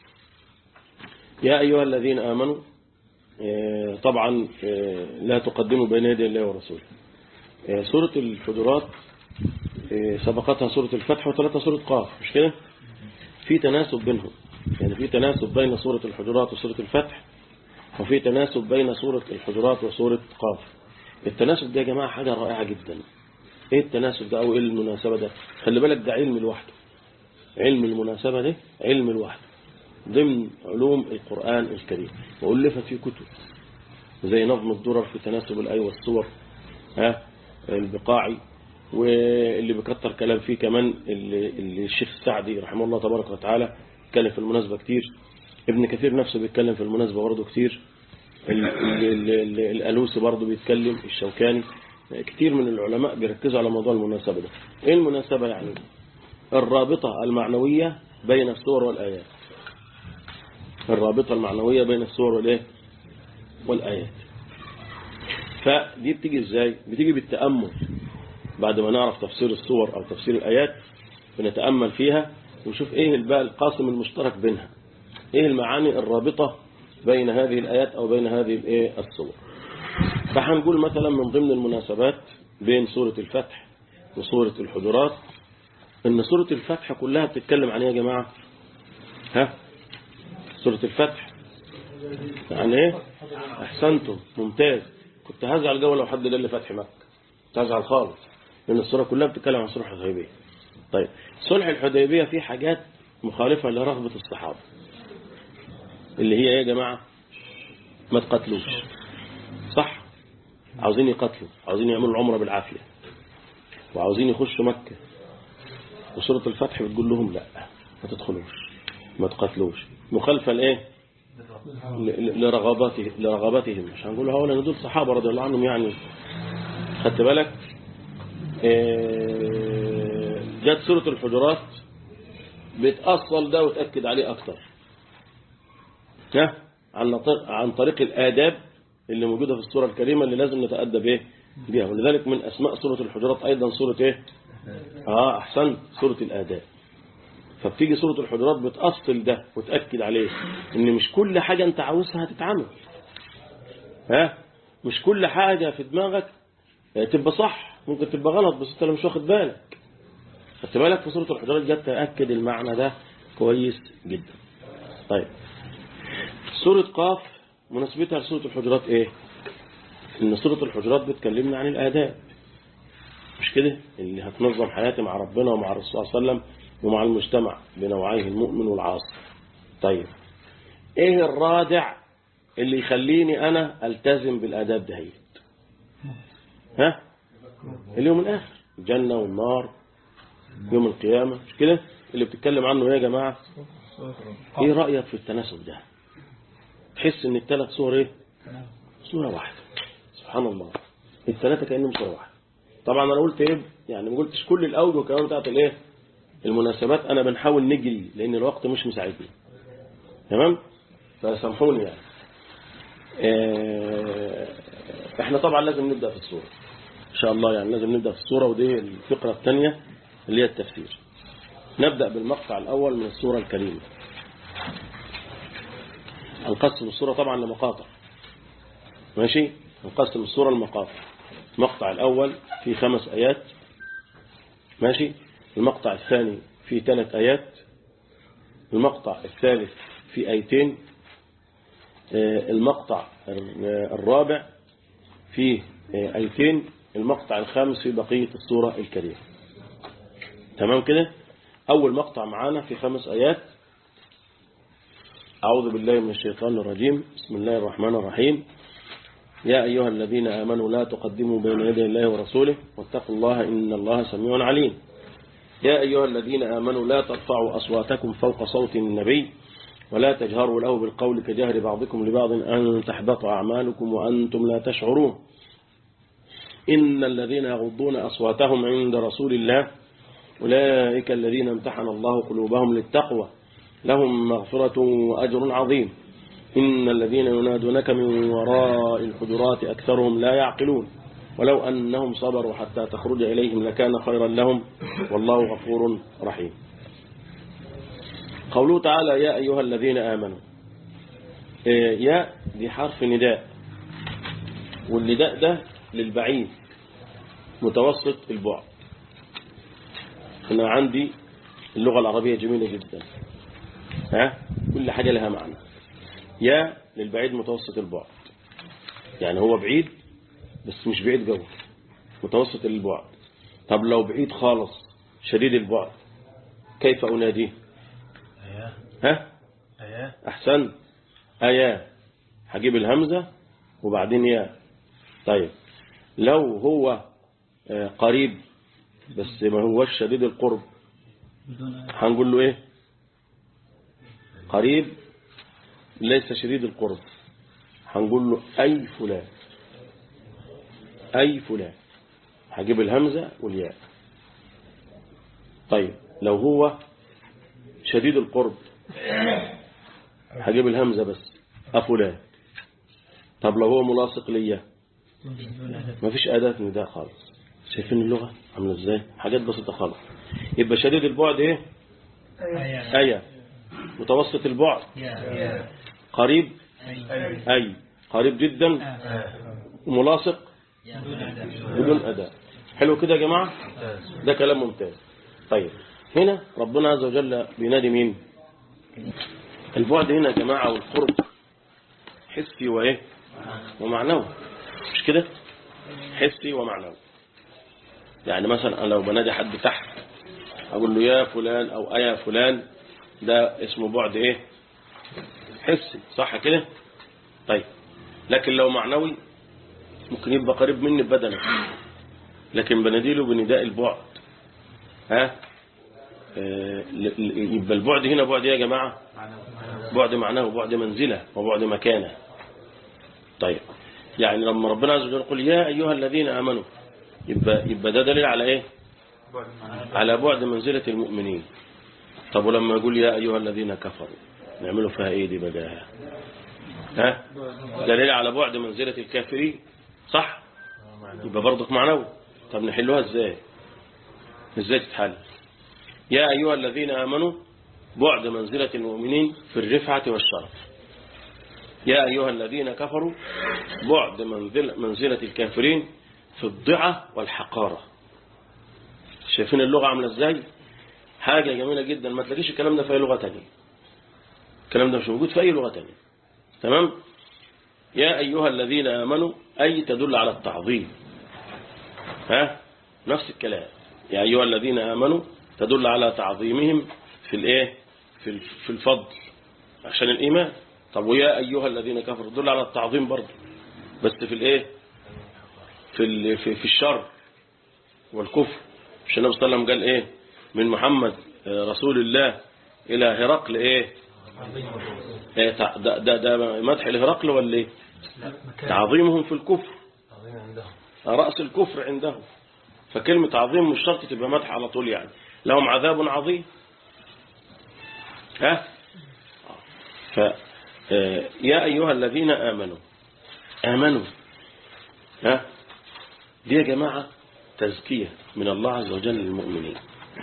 يا أيها الذين آمنوا آه، طبعا آه، لا تقدموا بين يدي الله ورسوله آه، سورة الحجرات آه، سبقتها سورة الفتح وثلاثة سورة قاف مش كده في تناسب بينهم يعني في تناسب بين سورة الحجرات وسورة الفتح وفي تناسب بين سورة الحجرات وسورة قاف التناسب ده يا جماعة حاجة رائعة جدا ايه التناسب ده او ايه المناسبة ده خلي بالك ده علم لوحده علم المناسبة ده علم لوحده ضمن علوم القرآن الكريم وألفت في كتب زي نظم الدرر في تناسب الآي والصور ها البقاعي واللي بكتر كلام فيه كمان اللي, اللي الشيخ السعدي رحمه الله تبارك وتعالى اتكلم في المناسبة كتير ابن كثير نفسه بيتكلم في المناسبة برضه كتير ال- ال- ال- الألوسي برضه بيتكلم الشوكاني كتير من العلماء بيركزوا على موضوع المناسبة ده ايه المناسبة يعني الرابطة المعنوية بين السور والآيات الرابطة المعنوية بين السور والإيه والآيات فدي بتيجي ازاي بتيجي بالتأمل بعد ما نعرف تفسير السور أو تفسير الآيات بنتأمل فيها ونشوف ايه بقى القاسم المشترك بينها ايه المعاني الرابطة بين هذه الآيات أو بين هذه الايه السور فهنقول مثلا من ضمن المناسبات بين سورة الفتح وسورة الحجرات ان سورة الفتح كلها بتتكلم عن ايه يا جماعة ها سورة الفتح يعني ايه احسنتم ممتاز كنت هزعل جو لو حد قال لي فتح مكة كنت هزعل خالص لان السورة كلها بتتكلم عن صلح الحديبية طيب صلح الحديبية فيه حاجات مخالفة لرغبة الصحابة اللي هي ايه يا جماعة ما تقتلوش صح عاوزين يقتلوا عاوزين يعملوا العمرة بالعافية وعاوزين يخشوا مكة وسورة الفتح بتقول لهم لا ما تدخلوش ما تقتلوش مخالفة لايه ل- ل- لرغباته لرغباتهم مش هنقول هؤلاء دول صحابة رضي الله عنهم يعني خدت بالك آه، جت سورة الحجرات بتأصل ده وتأكد عليه أكتر ها عن طريق عن طريق الآداب اللي موجودة في السورة الكريمة اللي لازم نتأدب إيه بها ولذلك من أسماء سورة الحجرات أيضا سورة إيه آه أحسن سورة الآداب فبتيجي سورة الحجرات بتأصل ده وتأكد عليه إن مش كل حاجة أنت عاوزها هتتعمل ها مش كل حاجة في دماغك تبقى صح ممكن تبقى غلط بس أنت مش واخد بالك خدت بالك في سورة الحجرات جت تأكد المعنى ده كويس جدا طيب سورة قاف مناسبتها لسورة الحجرات ايه ان سورة الحجرات بتكلمنا عن الآداب مش كده اللي هتنظم حياتي مع ربنا ومع الرسول صلى الله عليه وسلم ومع المجتمع بنوعيه المؤمن والعاصي طيب ايه الرادع اللي يخليني انا التزم بالآداب دهيت ها اليوم الاخر الجنة والنار يوم القيامة مش كده اللي بتتكلم عنه ايه يا جماعة ايه رأيك في التناسب ده تحس ان الثلاث صور ايه صورة واحدة سبحان الله الثلاثة كأنهم صورة واحدة طبعا انا قلت ايه يعني ما قلتش كل الاوجه كمان بتاعت الايه المناسبات انا بنحاول نجري لان الوقت مش مساعدني تمام فسامحوني يعني آه، احنا طبعا لازم نبدأ في الصورة ان شاء الله يعني لازم نبدأ في الصورة ودي الفقرة الثانية اللي هي التفسير نبدأ بالمقطع الأول من السورة الكريمة هنقسم السورة طبعا لمقاطع ماشي نقسم السورة لمقاطع المقطع الأول في خمس آيات ماشي المقطع الثاني في ثلاث آيات المقطع الثالث في آيتين آه، المقطع الرابع في آيتين المقطع الخامس في بقية السورة الكريمة تمام كده أول مقطع معانا في خمس آيات أعوذ بالله من الشيطان الرجيم بسم الله الرحمن الرحيم يا أيها الذين آمنوا لا تقدموا بين يدي الله ورسوله واتقوا الله إن الله سميع عليم يا أيها الذين آمنوا لا ترفعوا أصواتكم فوق صوت النبي ولا تجهروا له بالقول كجهر بعضكم لبعض أن تحبط أعمالكم وأنتم لا تشعرون إن الذين يغضون أصواتهم عند رسول الله أولئك الذين امتحن الله قلوبهم للتقوى لهم مغفرة وأجر عظيم إن الذين ينادونك من وراء الحجرات أكثرهم لا يعقلون ولو أنهم صبروا حتى تخرج إليهم لكان خيرا لهم والله غفور رحيم قوله تعالى يا أيها الذين آمنوا إيه، يا دي حرف نداء والنداء ده للبعيد متوسط البعد أنا عندي اللغة العربية جميلة جدا ها كل حاجة لها معنى يا للبعيد متوسط البعد يعني هو بعيد بس مش بعيد قوي متوسط البعد طب لو بعيد خالص شديد البعد كيف أناديه ها أحسن أيا هجيب الهمزة وبعدين يا طيب لو هو آه، قريب بس ما هوش شديد القرب هنقول له ايه قريب ليس شديد القرب هنقول له أي فلان أي فلان هجيب الهمزة والياء طيب لو هو شديد القرب هجيب الهمزة بس أفلان طب لو هو ملاصق ليا مفيش أداة نداء خالص شايفين اللغة عاملة ازاي حاجات بسيطة خالص يبقى شديد البعد ايه آية متوسط البعد قريب أي قريب جدا ملاصق بدون أداء حلو كده يا جماعة ده كلام ممتاز طيب هنا ربنا عز وجل بينادي مين البعد هنا يا جماعة والقرب حسي وإيه ومعنوي مش كده حسي ومعنوي يعني مثلا أنا لو بنادي حد تحت أقول له يا فلان أو أيا فلان ده اسمه بعد إيه حسي صح كده طيب لكن لو معنوي ممكن يبقى قريب مني بدنه لكن بناديله بنداء البعد ها آه، ل- ل- يبقى البعد هنا بعد ايه يا جماعة بعد معناه وبعد منزلة وبعد مكانة طيب يعني لما ربنا عز وجل يقول يا أيها الذين آمنوا يبقى, يبقى ده دليل على ايه على بعد منزلة المؤمنين طب ولما يقول يا أيها الذين كفروا نعملوا فيها ايه دي بقى ها دليل على بعد منزلة الكافرين صح يبقى برضك معنوي طب نحلوها ازاي ازاي تتحل يا أيها الذين آمنوا بعد منزلة المؤمنين في الرفعة والشرف يا أيها الذين كفروا بعد منزل منزلة الكافرين في الضعة والحقارة شايفين اللغة عاملة ازاي حاجة جميلة جدا ما تلاقيش الكلام ده في أي لغة تانية الكلام ده مش موجود في أي لغة تانية تمام يا أيها الذين آمنوا أي تدل على التعظيم ها نفس الكلام يا أيها الذين آمنوا تدل على تعظيمهم في الايه في ال- في الفضل عشان الإيمان طب ويا أيها الذين كفروا تدل على التعظيم برضه بس في الايه في ال- في, في الشر والكفر مش النبي صلى الله عليه وسلم قال ايه من محمد آه، رسول الله إلى هرقل ايه إيه تع- ده, ده, ده مدح لهرقل ولا ايه تعظيمهم في الكفر رأس الكفر عندهم فكلمة عظيم مش شرط تبقى مدح على طول يعني لهم عذاب عظيم ها ف آه، يا أيها الذين آمنوا آمنوا ها دي يا جماعة تزكية من الله عز وجل للمؤمنين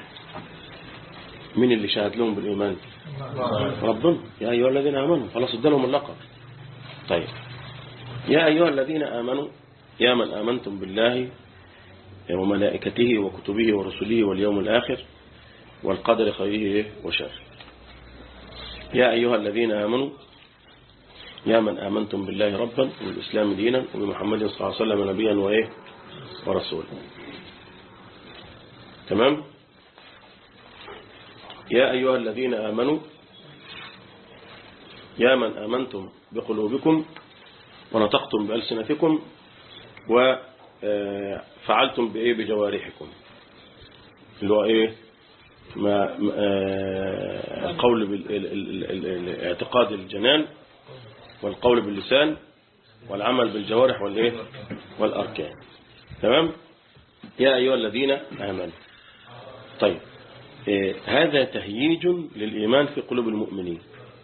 مين اللي شهد لهم بالإيمان ربنا يا أيها الذين آمنوا خلاص ادالهم اللقب طيب يا أيها الذين آمنوا يا من آمنتم بالله وملائكته وكتبه ورسله واليوم الآخر والقدر خيره وشره يا أيها الذين آمنوا يا من آمنتم بالله ربا وبالإسلام دينا وبمحمد صلى الله عليه وسلم نبيا وإيه ورسولا تمام يا أيها الذين آمنوا يا من آمنتم بقلوبكم ونطقتم بألسنتكم وفعلتم بإيه بجوارحكم اللي هو إيه ما آه، القول بالاعتقاد الجنان والقول باللسان والعمل بالجوارح والإيه والأركان تمام يا أيها الذين آمنوا طيب إيه هذا تهييج للإيمان في قلوب المؤمنين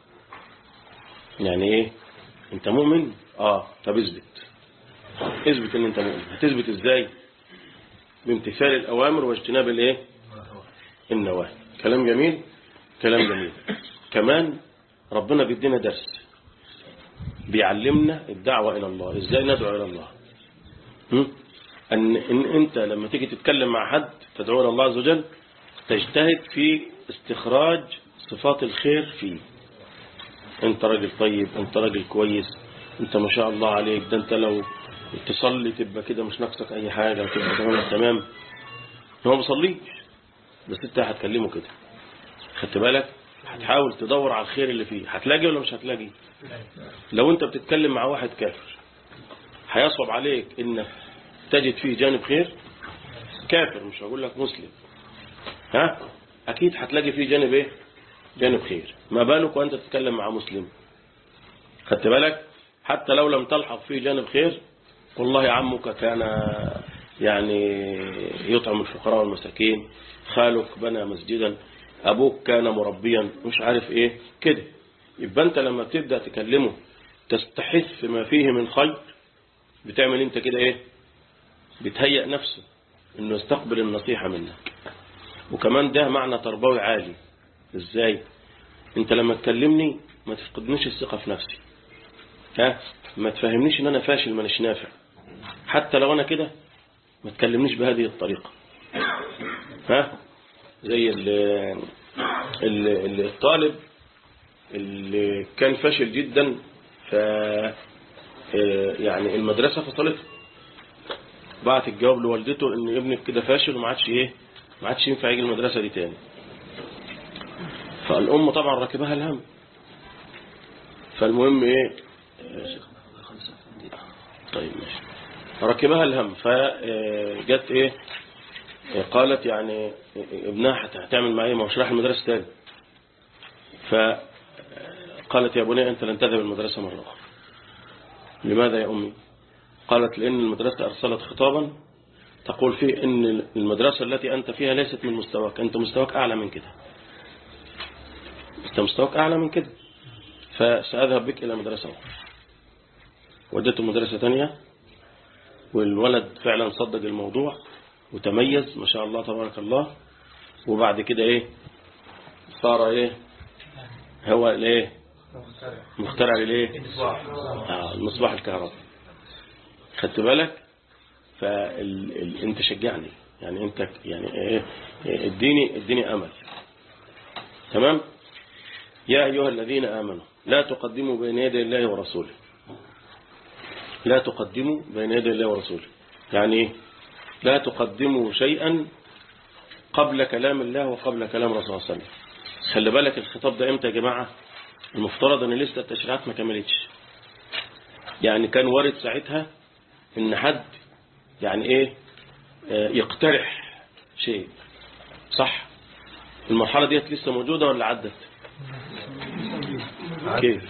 يعني إيه أنت مؤمن آه طب اثبت اثبت أن أنت مؤمن هتثبت إزاي بامتثال الأوامر واجتناب الإيه النواهي كلام جميل كلام جميل كمان ربنا بيدينا درس بيعلمنا الدعوة إلى الله إزاي ندعو إلى الله هم؟ أن إن أنت لما تيجي تتكلم مع حد تدعو إلى الله عز وجل تجتهد في استخراج صفات الخير فيه أنت راجل طيب أنت راجل كويس أنت ما شاء الله عليك ده أنت لو تصلي تبقى كده مش ناقصك أي حاجة وتبقى تمام تمام هو ما بيصليش بس أنت هتكلمه كده خدت بالك هتحاول تدور على الخير اللي فيه هتلاقي ولا مش هتلاقي لو أنت بتتكلم مع واحد كافر هيصعب عليك إنك تجد فيه جانب خير كافر مش هقول لك مسلم ها أكيد هتلاقي فيه جانب إيه جانب خير ما بالك وأنت تتكلم مع مسلم خدت بالك حتى لو لم تلحق فيه جانب خير والله عمك كان يعني يطعم الفقراء والمساكين خالك بنى مسجدا أبوك كان مربيا مش عارف إيه كده يبقى أنت لما بتبدأ تكلمه تستحث ما فيه من خير بتعمل أنت كده إيه بتهيأ نفسه إنه يستقبل النصيحة منك وكمان ده معنى تربوي عالي إزاي أنت لما تكلمني ما تفقدنيش الثقة في نفسي ها ما تفهمنيش إن أنا فاشل مانيش نافع حتى لو أنا كده ما تكلمنيش بهذه الطريقة ها زي ال ال الطالب اللي كان فاشل جدا ف يعني المدرسة فصلته بعت الجواب لوالدته ان ابنك كده فاشل وما عادش ايه ما عادش ينفع يجي المدرسة دي تاني فالأم طبعا ركبها الهم فالمهم ايه طيب ماشي ركبها الهم فجت ايه قالت يعني ابنها هتعمل معايا ما هوش رايح المدرسة تاني فقالت يا بني أنت لن تذهب المدرسة مرة أخرى لماذا يا أمي قالت لأن المدرسة أرسلت خطابا تقول فيه أن المدرسة التي أنت فيها ليست من مستواك أنت مستواك أعلى من كده أنت مستواك أعلى من كده فسأذهب بك إلى مدرسة أخرى ودته مدرسة تانية والولد فعلا صدق الموضوع وتميز ما شاء الله تبارك الله وبعد كده ايه صار ايه هو الايه مخترع للايه آه المصباح الكهرباء خدت بالك فانت شجعني يعني انت يعني ايه اديني اديني امل تمام يا ايها الذين امنوا لا تقدموا بين يدي الله ورسوله لا تقدموا بين يدي الله ورسوله يعني ايه لا تقدموا شيئا قبل كلام الله وقبل كلام رسول الله صلى الله عليه وسلم خلي بالك الخطاب ده امتى يا جماعة المفترض ان لسه التشريعات ما كملتش يعني كان وارد ساعتها ان حد يعني ايه يقترح شيء صح المرحلة ديت لسه موجودة ولا عدت كيف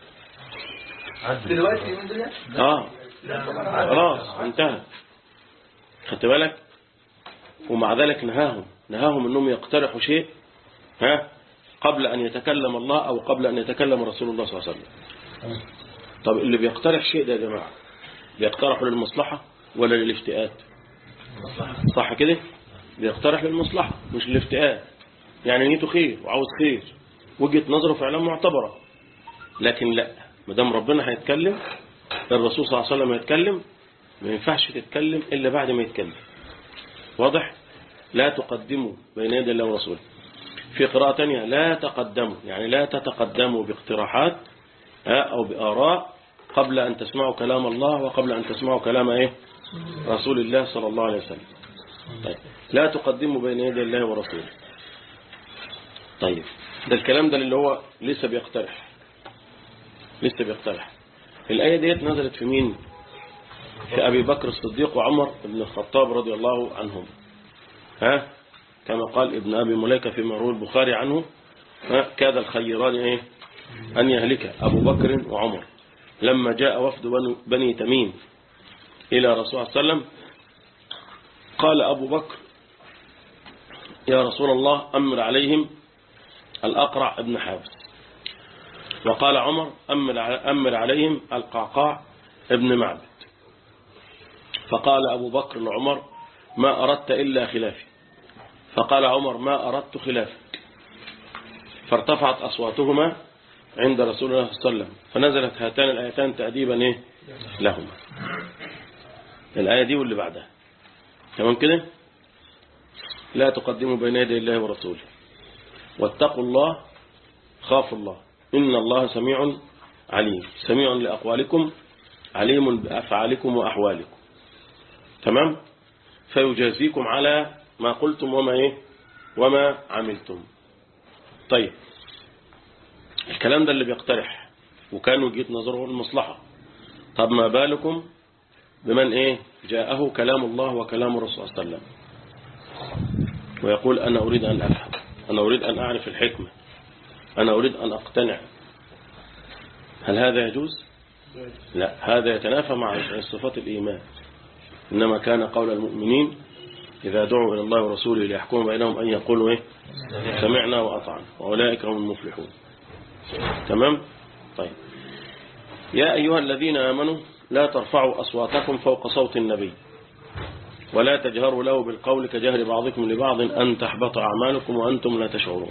دلوقتي من دلوقتي اه خلاص انتهت خدت بالك ومع ذلك نهاهم نهاهم انهم يقترحوا شيء ها قبل ان يتكلم الله او قبل ان يتكلم رسول الله صلى الله عليه وسلم طب اللي بيقترح شيء ده يا جماعه بيقترحوا للمصلحة ولا للافتئات صح كده بيقترح للمصلحة مش للافتئات يعني نيته خير وعاوز خير وجهة نظره فعلا معتبرة لكن لا ما دام ربنا هيتكلم الرسول صلى الله عليه وسلم هيتكلم ما ينفعش تتكلم إلا بعد ما يتكلم واضح لا تقدموا بين يدي الله ورسوله في قراءة تانية لا تقدموا يعني لا تتقدموا باقتراحات أو بآراء قبل أن تسمعوا كلام الله وقبل أن تسمعوا كلام إيه رسول الله صلى الله عليه وسلم طيب لا تقدموا بين يدي الله ورسوله طيب ده الكلام ده اللي هو لسه بيقترح لسه بيقترح الآية ديت نزلت في مين في أبي بكر الصديق وعمر بن الخطاب رضي الله عنهم ها كما قال ابن أبي مليكة في مروي البخاري عنه ها كاد الخيران إيه أن يهلك أبو بكر وعمر لما جاء وفد بني تميم إلى رسول الله صلى الله عليه وسلم قال أبو بكر يا رسول الله أمر عليهم الأقرع ابن حابس وقال عمر أمر, أمر عليهم القعقاع ابن معبد فقال أبو بكر لعمر ما أردت إلا خلافي فقال عمر ما أردت خلافك فارتفعت أصواتهما عند رسول الله صلى الله عليه وسلم فنزلت هاتان الآيتان تأديبا إيه لهما الآية دي واللي بعدها تمام كده لا تقدموا بين يدي الله ورسوله واتقوا الله خافوا الله إن الله سميع عليم سميع لأقوالكم عليم بأفعالكم وأحوالكم تمام فيجازيكم على ما قلتم وما إيه وما عملتم طيب الكلام ده اللي بيقترح وكان وجهة نظره المصلحة طب ما بالكم بمن إيه جاءه كلام الله وكلام الرسول صلى الله عليه وسلم ويقول أنا أريد أن أفهم أنا أريد أن أعرف الحكمة أنا أريد أن أقتنع هل هذا يجوز لا هذا يتنافى مع صفات الإيمان إنما كان قول المؤمنين إذا دعوا إلى الله ورسوله ليحكم بينهم أن يقولوا إيه سمعنا وأطعنا وأولئك هم المفلحون تمام طيب يا أيها الذين آمنوا لا ترفعوا أصواتكم فوق صوت النبي ولا تجهروا له بالقول كجهر بعضكم لبعض أن تحبط أعمالكم وأنتم لا تشعرون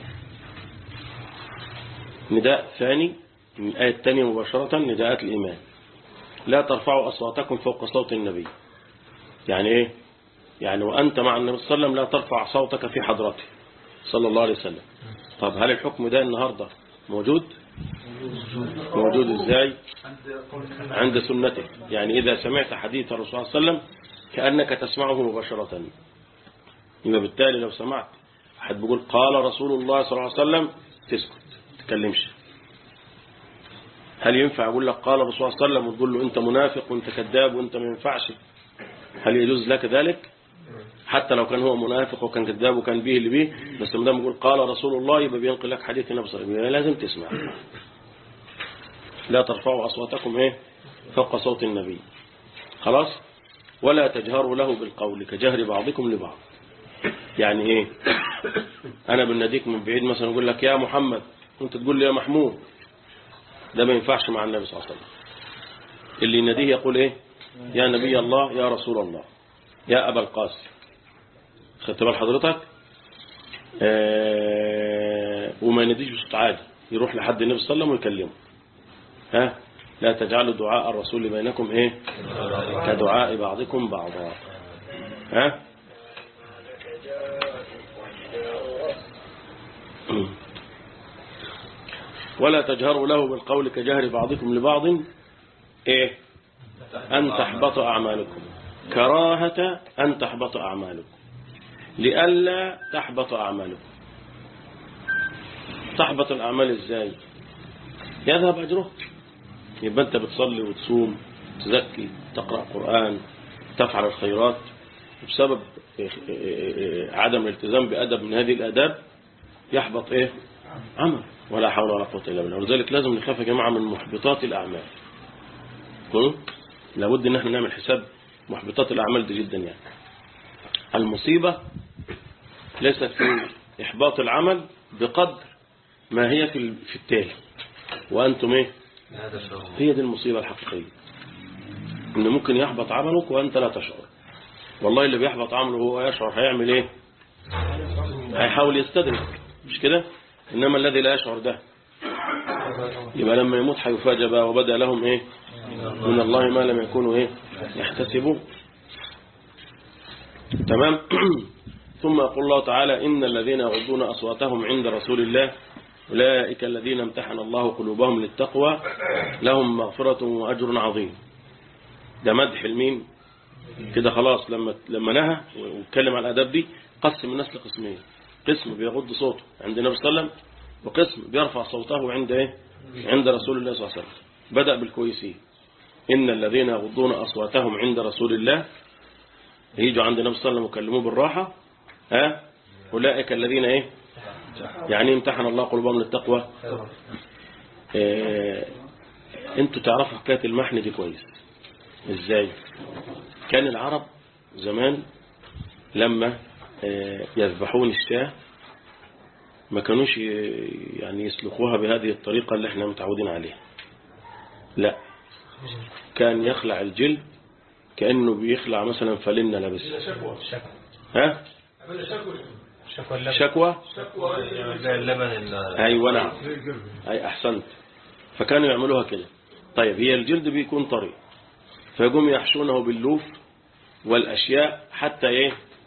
نداء ثاني من الآية الثانية مباشرة نداءات الإيمان لا ترفعوا أصواتكم فوق صوت النبي يعني إيه يعني وأنت مع النبي صلى الله عليه وسلم لا ترفع صوتك في حضرته صلى الله عليه وسلم طب هل الحكم ده النهاردة موجود موجود ازاي عند سنته يعني إذا سمعت حديث الرسول صلى الله عليه وسلم كأنك تسمعه مباشرة يبقى بالتالي لو سمعت حد بيقول قال رسول الله صلى الله عليه وسلم تسكت تكلمش هل ينفع أقول لك قال الرسول صلى الله عليه وسلم وتقول له أنت منافق وأنت كذاب وأنت ما ينفعش هل يجوز لك ذلك حتى لو كان هو منافق وكان كذاب وكان به اللي به بس ما دام يقول قال رسول الله يبقى بينقل لك حديث النبي صلى الله عليه وسلم لازم تسمع لا ترفعوا أصواتكم إيه فوق صوت النبي خلاص ولا تجهروا له بالقول كجهر بعضكم لبعض يعني ايه انا بناديك من بعيد مثلا اقول لك يا محمد وانت تقول لي يا محمود ده ما ينفعش مع النبي صلى الله عليه وسلم اللي يناديه يقول ايه يا نبي الله يا رسول الله يا ابا القاسم خدت بال حضرتك آه وما يناديش بصوت عادي يروح لحد النبي صلى الله عليه وسلم ويكلمه ها لا تجعلوا دعاء الرسول بينكم ايه كدعاء بعضكم بعضا ها ولا تجهروا له بالقول كجهر بعضكم لبعض ايه ان تحبط اعمالكم كراهة ان تحبط اعمالكم لئلا تحبط اعمالكم تحبط الاعمال ازاي يذهب اجره يبقى انت بتصلي وتصوم تزكي تقرأ قرآن تفعل الخيرات بسبب عدم الالتزام بأدب من هذه الأداب يحبط ايه عمل ولا حول ولا قوة إلا بالله ولذلك لازم نخاف يا جماعة من محبطات الأعمال لابد ان احنا نعمل حساب محبطات الأعمال دي جدا يعني المصيبة ليست في إحباط العمل بقدر ما هي في في التالي وأنتم ايه هي دي المصيبة الحقيقية ان ممكن يحبط عملك وانت لا تشعر والله اللي بيحبط عمله وهو يشعر هيعمل ايه هيحاول يستدرك مش كده انما الذي لا يشعر ده يبقى لما يموت هيفاجأ بقى وبدا لهم ايه من الله ما لم يكونوا ايه يحتسبون تمام ثم يقول الله تعالى إن الذين يغضون أصواتهم عند رسول الله أولئك الذين امتحن الله قلوبهم للتقوى لهم مغفرة وأجر عظيم ده مدح المين كده خلاص لما لما نهى واتكلم على الاداب دي قسم الناس لقسمين قسم بيغض صوته عند النبي صلى الله عليه وسلم وقسم بيرفع صوته عند ايه عند رسول الله صلى الله عليه وسلم بدأ بالكويسين إن الذين يغضون أصواتهم عند رسول الله يجوا عند النبي صلى الله عليه وسلم ويكلموه بالراحة ها أولئك الذين ايه يعني امتحن الله قلوبهم للتقوى إيه انتوا تعرفوا حكاية المحن دي كويس ازاي كان العرب زمان لما يذبحون الشاة ما كانوش يعني يسلخوها بهذه الطريقة اللي احنا متعودين عليها لا كان يخلع الجلد كأنه بيخلع مثلا فلنة لابس ها شكوى زي اللبن ايوه نعم اي احسنت فكانوا يعملوها كده طيب هي الجلد بيكون طري فيقوم يحشونه باللوف والاشياء حتى ايه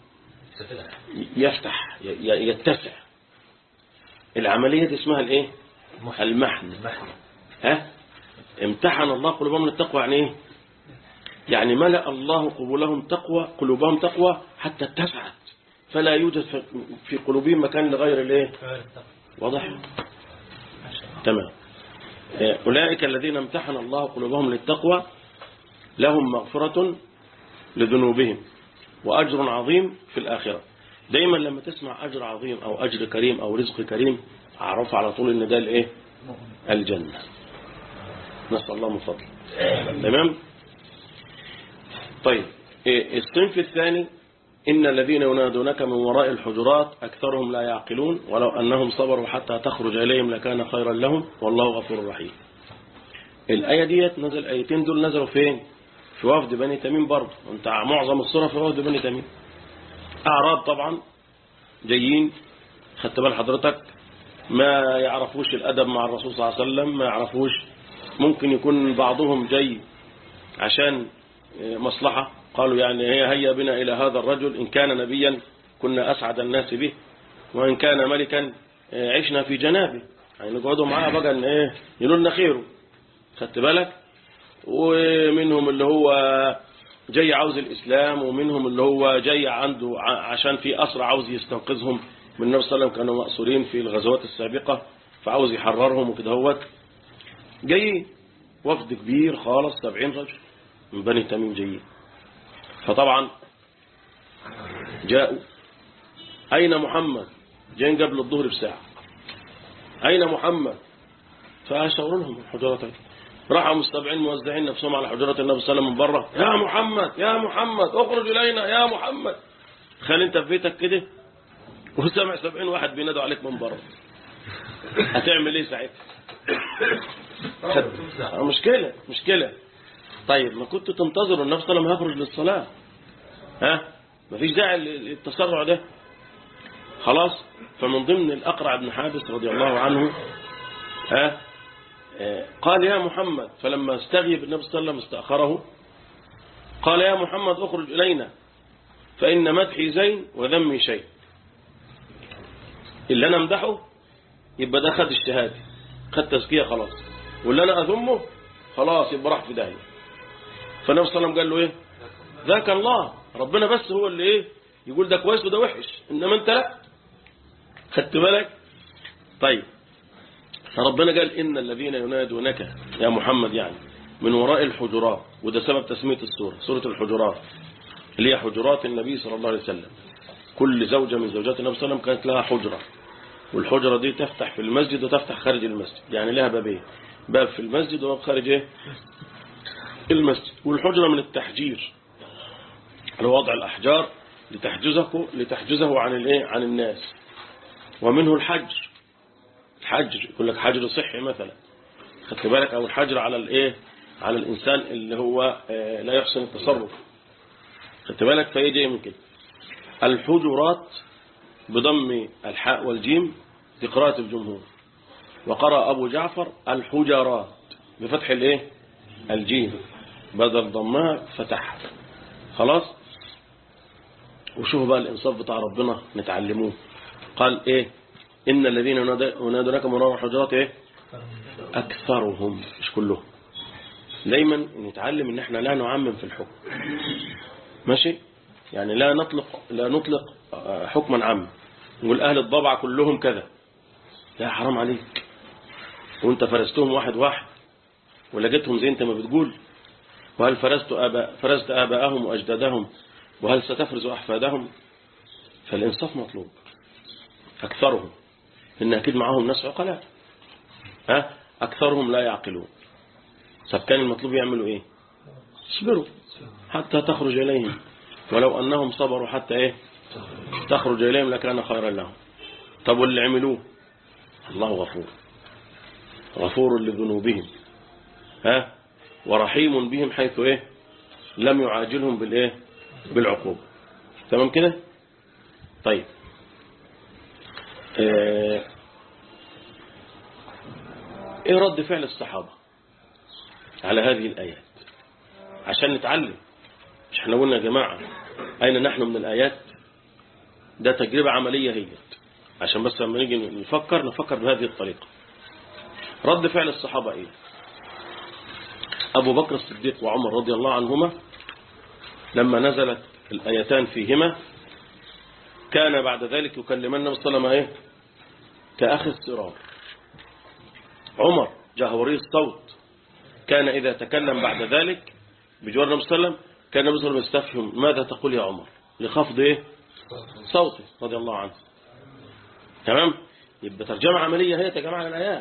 يفتح ي- يتسع العملية دي اسمها الايه المحن ها امتحن الله قلوبهم للتقوى يعني ايه يعني ملأ الله قبولهم تقوى قلوبهم تقوى حتى اتسعت فلا يوجد في- في قلوبهم مكان لغير الايه واضح تمام آه، أولئك الذين امتحن الله قلوبهم للتقوى لهم مغفرة لذنوبهم وأجر عظيم في الآخرة دايما لما تسمع أجر عظيم أو أجر كريم أو رزق كريم أعرف على طول إن ده الإيه الجنة نسأل الله من فضله تمام طيب إيه، الصنف الثاني إن الذين ينادونك من وراء الحجرات أكثرهم لا يعقلون ولو أنهم صبروا حتى تخرج إليهم لكان خيرا لهم والله غفور رحيم الآية ديت نزل آيتين دول نزلوا فين في وفد بني تميم برضه وانت معظم الصورة في وفد بني تميم أعراب طبعا جايين خدت بال حضرتك ما يعرفوش الأدب مع الرسول صلى الله عليه وسلم ما يعرفوش ممكن يكون بعضهم جاي عشان مصلحة قالوا يعني هي هيا بنا إلى هذا الرجل إن كان نبيا كنا أسعد الناس به وإن كان ملكا عشنا في جنابه يعني نقعدوا معاه بقى إن إيه ينولنا خيره خدت بالك ومنهم اللي هو جاي عاوز الإسلام ومنهم اللي هو جاي عنده ع- عشان في أسرى عاوز يستنقذهم من النبي صلى الله عليه وسلم كانوا مأسورين في الغزوات السابقة فعاوز يحررهم وكده هوت جاي وفد كبير خالص 70 رجل من بني تميم جايين فطبعا جاءوا أين محمد جايين قبل الظهر بساعة أين محمد فأشاروا لهم الحجرات راحوا مستبعين موزعين نفسهم على حجرات النبي صلى الله عليه وسلم من بره يا محمد يا محمد اخرج إلينا يا محمد خلي انت في بيتك كده وسامع سبعين واحد بينادوا عليك من بره هتعمل ايه ساعتها خد- مشكلة مشكلة طيب ما كنت تنتظروا النبي صلى الله عليه وسلم هيخرج للصلاة ها مفيش داعي للتسرع ده خلاص فمن ضمن الأقرع بن حابس رضي الله عنه ها آه، قال يا محمد فلما استغيب النبي صلى الله عليه وسلم استأخره قال يا محمد اخرج إلينا فإن مدحي زين وذمي شيء اللي أنا امدحه يبقى ده خد الشهادة خد تزكية خلاص واللي أنا أذمه خلاص يبقى راح في داهية فالنبي صلى الله عليه وسلم قال له إيه ذاك الله ربنا بس هو اللي إيه يقول ده كويس وده وحش إنما أنت لا خدت بالك طيب فربنا قال إن الذين ينادونك يا محمد يعني من وراء الحجرات وده سبب تسمية السورة سورة الحجرات اللي هي حجرات النبي صلى الله عليه وسلم كل زوجة من زوجات النبي صلى الله عليه وسلم كانت لها حجرة والحجرة دي تفتح في المسجد وتفتح خارج المسجد يعني لها بابين باب في المسجد وباب خارج ايه المسجد والحجرة من التحجير اللي هو وضع الأحجار لتحجزه لتحجزه عن الايه عن الناس ومنه الحجر الحجر يقول لك حجر صحي مثلا خدت بالك او الحجر على الايه على الإنسان اللي هو آه، لا يحسن التصرف خدت بالك فهي جايه من كده الحجرات بضم الحاء والجيم دي قراءة الجمهور وقرأ أبو جعفر الحجرات بفتح الايه الجيم بدل ضمها فتح خلاص وشوفوا بقى الإنصاف بتاع ربنا نتعلموه قال ايه إن الذين ينادونك من وراء الحجرات ايه أكثرهم مش كلهم دايما نتعلم ان احنا لا نعمم في الحكم ماشي يعني لا نطلق لا نطلق آه، حكما عاما نقول اهل الضبع كلهم كذا لا حرام عليك وانت فرستهم واحد واحد ولقيتهم زي انت ما بتقول وهل فرست آباء فرست آباءهم وأجدادهم وهل ستفرز أحفادهم فالإنصاف مطلوب أكثرهم إن أكيد معهم ناس عقلاء ها أكثرهم لا يعقلون طب كان المطلوب يعملوا إيه اصبروا حتى تخرج إليهم ولو أنهم صبروا حتى إيه تخرج إليهم لكان خيرا لهم طب واللي عملوه الله غفور غفور لذنوبهم ها ورحيم بهم حيث إيه لم يعاجلهم بالإيه بالعقوبة تمام كده طيب آه، ايه رد فعل الصحابة على هذه الآيات عشان نتعلم مش احنا قلنا يا جماعة أين نحن من الآيات ده تجربة عملية هي عشان بس لما نيجي نفكر نفكر بهذه الطريقة رد فعل الصحابة ايه أبو بكر الصديق وعمر رضي الله عنهما لما نزلت الآيتان فيهما كان بعد ذلك يكلمان النبي صلى الله عليه وسلم ايه كأخي السرار عمر جهوري الصوت كان إذا تكلم بعد ذلك بجوار النبي صلى الله عليه وسلم كان النبي صلى الله عليه وسلم يستفهم ماذا تقول يا عمر لخفض إيه صوته رضي الله عنه تمام يبقى ترجمة عملية هي يا جماعة الآيات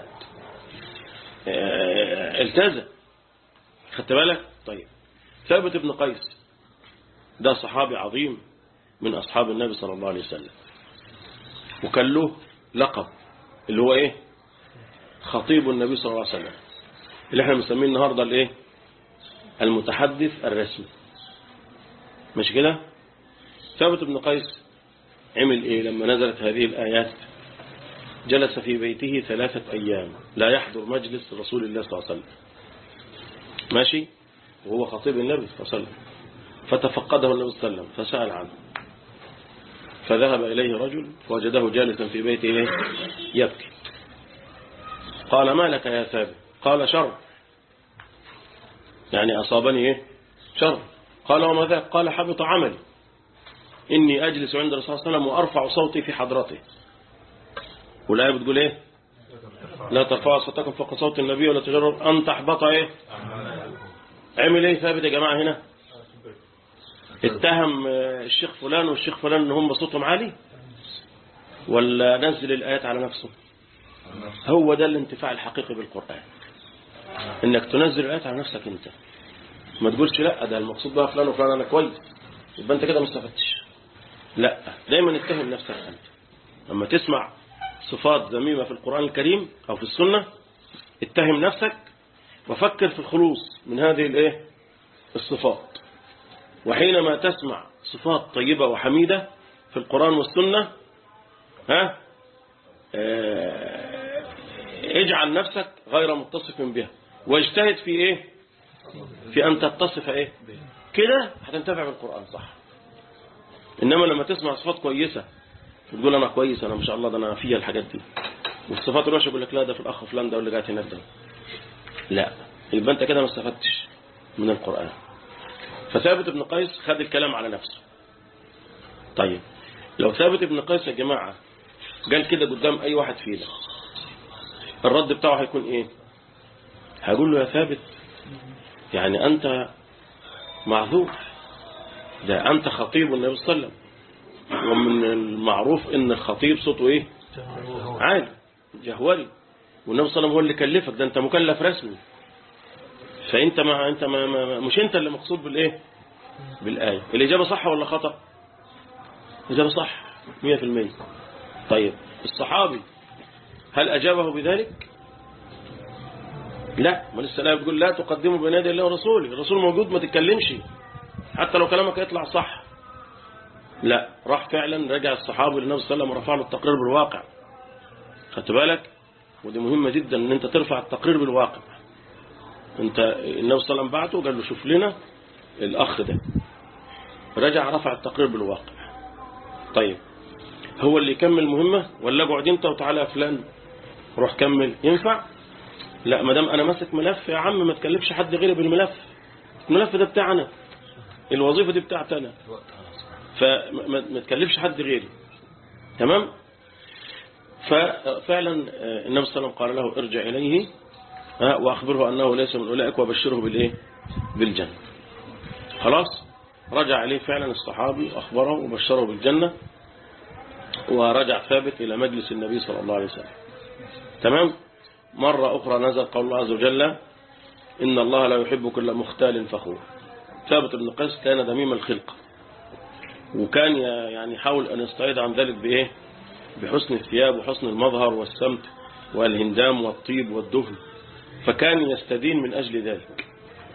آه، التزم خدت بالك طيب ثابت بن قيس ده صحابي عظيم من أصحاب النبي صلى الله عليه وسلم وكان له لقب اللي هو إيه خطيب النبي صلى الله عليه وسلم اللي احنا بنسميه النهاردة الايه المتحدث الرسمي مش كده ثابت بن قيس عمل ايه لما نزلت هذه الآيات جلس في بيته ثلاثة أيام لا يحضر مجلس رسول الله صلى الله عليه وسلم ماشي وهو خطيب النبي صلى الله عليه وسلم فتفقده النبي صلى الله عليه وسلم فسأل عنه فذهب إليه رجل فوجده جالسا في بيته إيه؟ يبكي قال ما لك يا ثابت قال شر يعني أصابني إيه شر قال وما ذاك قال حبط عملي إني أجلس عند الرسول صلى الله عليه وسلم وأرفع صوتي في حضرته والآية بتقول إيه لا ترفعوا صوتكم فوق صوت النبي ولا تجرب أن تحبط إيه عمل إيه ثابت يا جماعة هنا اتهم الشيخ فلان والشيخ فلان ان هم صوتهم عالي ولا نزل الآيات على نفسه هو ده الانتفاع الحقيقي بالقرآن انك تنزل الآيات على نفسك انت ما تقولش لا ده المقصود بها فلان وفلان انا كويس يبقى انت كده ما استفدتش لا دايما اتهم نفسك انت لما تسمع صفات ذميمة في القرآن الكريم او في السنة اتهم نفسك وفكر في الخلوص من هذه الايه الصفات وحينما تسمع صفات طيبة وحميدة في القرآن والسنة ها اه اجعل نفسك غير متصف بها واجتهد في ايه في ان تتصف ايه كده هتنتفع بالقرآن صح انما لما تسمع صفات كويسة وتقول انا كويس انا ما شاء الله ده انا فيها الحاجات دي والصفات الوحشه يقول لك لا ده في الاخ فلان ده واللي قاعد هناك ده لا يبقى انت كده ما استفدتش من القرآن فثابت بن قيس خد الكلام على نفسه طيب لو ثابت بن قيس يا جماعة قال كده قدام أي واحد فينا الرد بتاعه هيكون إيه هقول له يا ثابت يعني أنت معذور ده أنت خطيب النبي صلى الله عليه وسلم ومن المعروف إن الخطيب صوته إيه عالي جهوري والنبي صلى الله عليه وسلم هو اللي كلفك ده أنت مكلف رسمي فانت ما انت ما ما مش انت اللي مقصود بالايه بالايه الاجابه صح ولا خطا الاجابه صح 100% طيب الصحابي هل اجابه بذلك لا ما لسه لا بتقول لا تقدموا بين يدي الله ورسوله الرسول موجود ما تتكلمش حتى لو كلامك يطلع صح لا راح فعلا رجع الصحابي للنبي صلى الله عليه وسلم ورفع له التقرير بالواقع خدت بالك ودي مهمة جدا ان انت ترفع التقرير بالواقع انت النبي صلى الله عليه وسلم بعته قال له شوف لنا الاخ ده رجع رفع التقرير بالواقع طيب هو اللي يكمل مهمة ولا اقعد انت وتعالى يا فلان روح كمل ينفع لا ما دام انا ماسك ملف يا عم ما تكلفش حد غيري بالملف الملف ده بتاعنا الوظيفة دي بتاعتي انا فما ما تكلفش حد غيري تمام ففعلا آه، النبي صلى الله عليه وسلم قال له ارجع إليه آه، وأخبره أنه ليس من أولئك وبشره بالإيه بالجنة خلاص رجع إليه فعلا الصحابي أخبره وبشره بالجنة ورجع ثابت إلى مجلس النبي صلى الله عليه وسلم تمام مرة أخرى نزل قول الله عز وجل إن الله لا يحب كل مختال فخور ثابت بن قيس كان دميم الخلق وكان يعني يحاول أن يستعيد عن ذلك بإيه بحسن الثياب وحسن المظهر والسمت والهندام والطيب والدهن فكان يستدين من أجل ذلك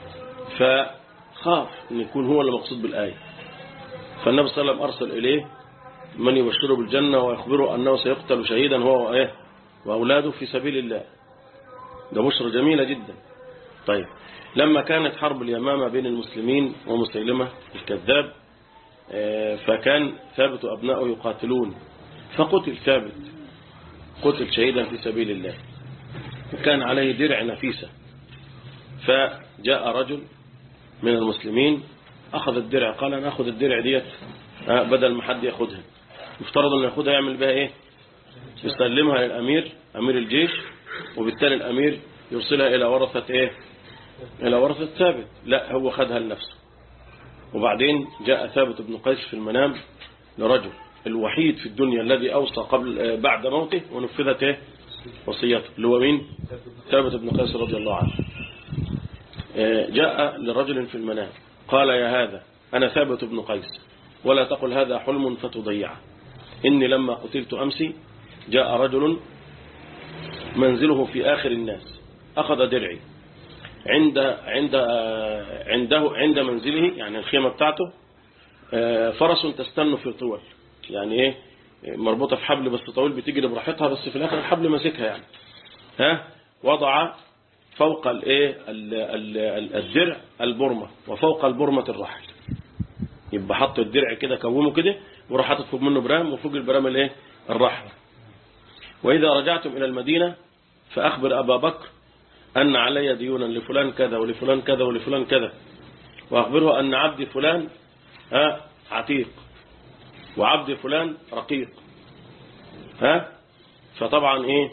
فخاف أن يكون هو اللي مقصود بالآية فالنبي صلى الله عليه وسلم أرسل إليه من يبشره بالجنة ويخبره أنه سيقتل شهيدا هو وإيه وأولاده في سبيل الله ده بشرة جميلة جدا طيب لما كانت حرب اليمامة بين المسلمين ومسيلمة الكذاب آه، فكان ثابت أبنائه يقاتلون فقتل ثابت قتل شهيدا في سبيل الله وكان عليه درع نفيسة فجاء رجل من المسلمين أخذ الدرع قال أنا أخذ الدرع ديت آه، بدل ما حد ياخدها يفترض أن ياخدها يعمل بها إيه يسلمها للأمير أمير الجيش وبالتالي الأمير يرسلها إلى ورثة إيه إلى ورثة ثابت لا هو خدها لنفسه وبعدين جاء ثابت بن قيس في المنام لرجل الوحيد في الدنيا الذي أوصى قبل آه، بعد موته ونفذت إيه؟ وصيته اللي هو مين ثابت بن قيس رضي الله عنه آه، جاء لرجل في المنام قال يا هذا أنا ثابت بن قيس ولا تقل هذا حلم فتضيعه إني لما قتلت أمسي جاء رجل منزله في آخر الناس أخذ درعي عند عند آه، عنده عند منزله يعني الخيمة بتاعته آه، فرس تستن في طول يعني ايه مربوطة في حبل بس طويل بتجري براحتها بس في الاخر الحبل ماسكها يعني ها وضع فوق الايه ال- ال- ال- الدرع البرمة وفوق البرمة الرحل يبقى حط الدرع كده كومه كده وراح حاطط فوق منه برام وفوق البرام الايه الرحل واذا رجعتم الى المدينة فاخبر ابا بكر ان علي ديونا لفلان كذا ولفلان كذا ولفلان كذا واخبره ان عبد فلان ها عتيق وعبد فلان رقيق ها فطبعا ايه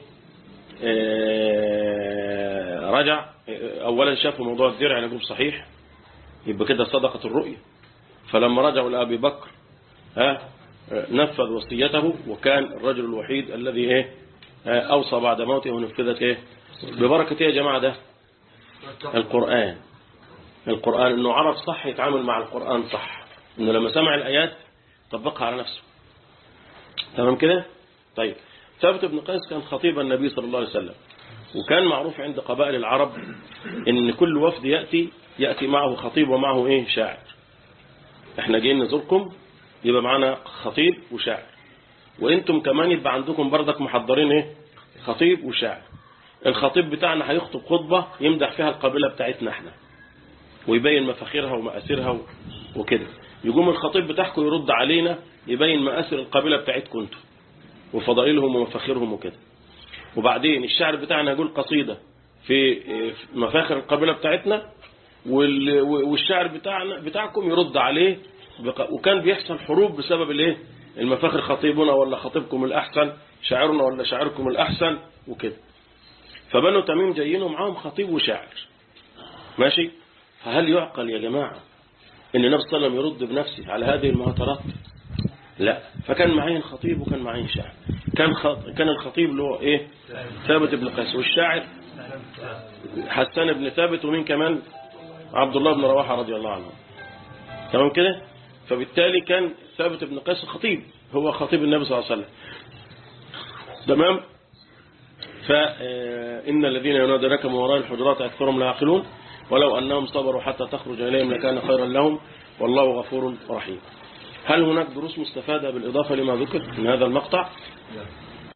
آه، رجع آه، اولا شافوا موضوع الدرع نقول صحيح يبقى كده صدقة الرؤية فلما رجعوا لأبي بكر ها آه، نفذ وصيته وكان الرجل الوحيد الذي ايه آه، اوصى بعد موته ونفذت ايه ببركة ايه يا جماعة ده القرآن القرآن انه عرف صح يتعامل مع القرآن صح انه لما سمع الآيات طبقها على نفسه تمام كده طيب ثابت بن قيس كان خطيب النبي صلى الله عليه وسلم وكان معروف عند قبائل العرب ان كل وفد يأتي يأتي معه خطيب ومعه ايه شاعر احنا جايين نزوركم يبقى معنا خطيب وشاعر وانتم كمان يبقى عندكم بردك محضرين ايه خطيب وشاعر الخطيب بتاعنا هيخطب خطبة يمدح فيها القبيلة بتاعتنا احنا ويبين مفاخرها ومآثرها و- وكده يقوم الخطيب بتاعكم يرد علينا يبين مآثر القبيلة بتاعتكم انتم وفضائلهم ومفاخرهم وكده وبعدين الشعر بتاعنا يقول قصيدة في في مفاخر القبيلة بتاعتنا وال- والشعر بتاعنا بتاعكم يرد عليه بق- وكان بيحصل حروب بسبب الايه المفاخر خطيبنا ولا خطيبكم الأحسن شاعرنا ولا شاعركم الأحسن وكده فبنو تميم جايين ومعاهم خطيب وشاعر ماشي فهل يعقل يا جماعة ان النبي صلى الله عليه وسلم يرد بنفسه على هذه المهاترات لا فكان معين خطيب وكان معين شاعر كان خط... كان الخطيب اللي هو ايه ثابت بن قيس والشاعر حسان بن ثابت ومين كمان عبد الله بن رواحه رضي الله عنه تمام كده فبالتالي كان ثابت بن قيس خطيب هو خطيب النبي صلى الله عليه وسلم تمام فإن الذين ينادونك من وراء الحجرات أكثرهم لا يعقلون ولو أنهم صبروا حتى تخرج إليهم لكان خيرا لهم والله غفور رحيم هل هناك دروس مستفادة بالإضافة لما ذكر من هذا المقطع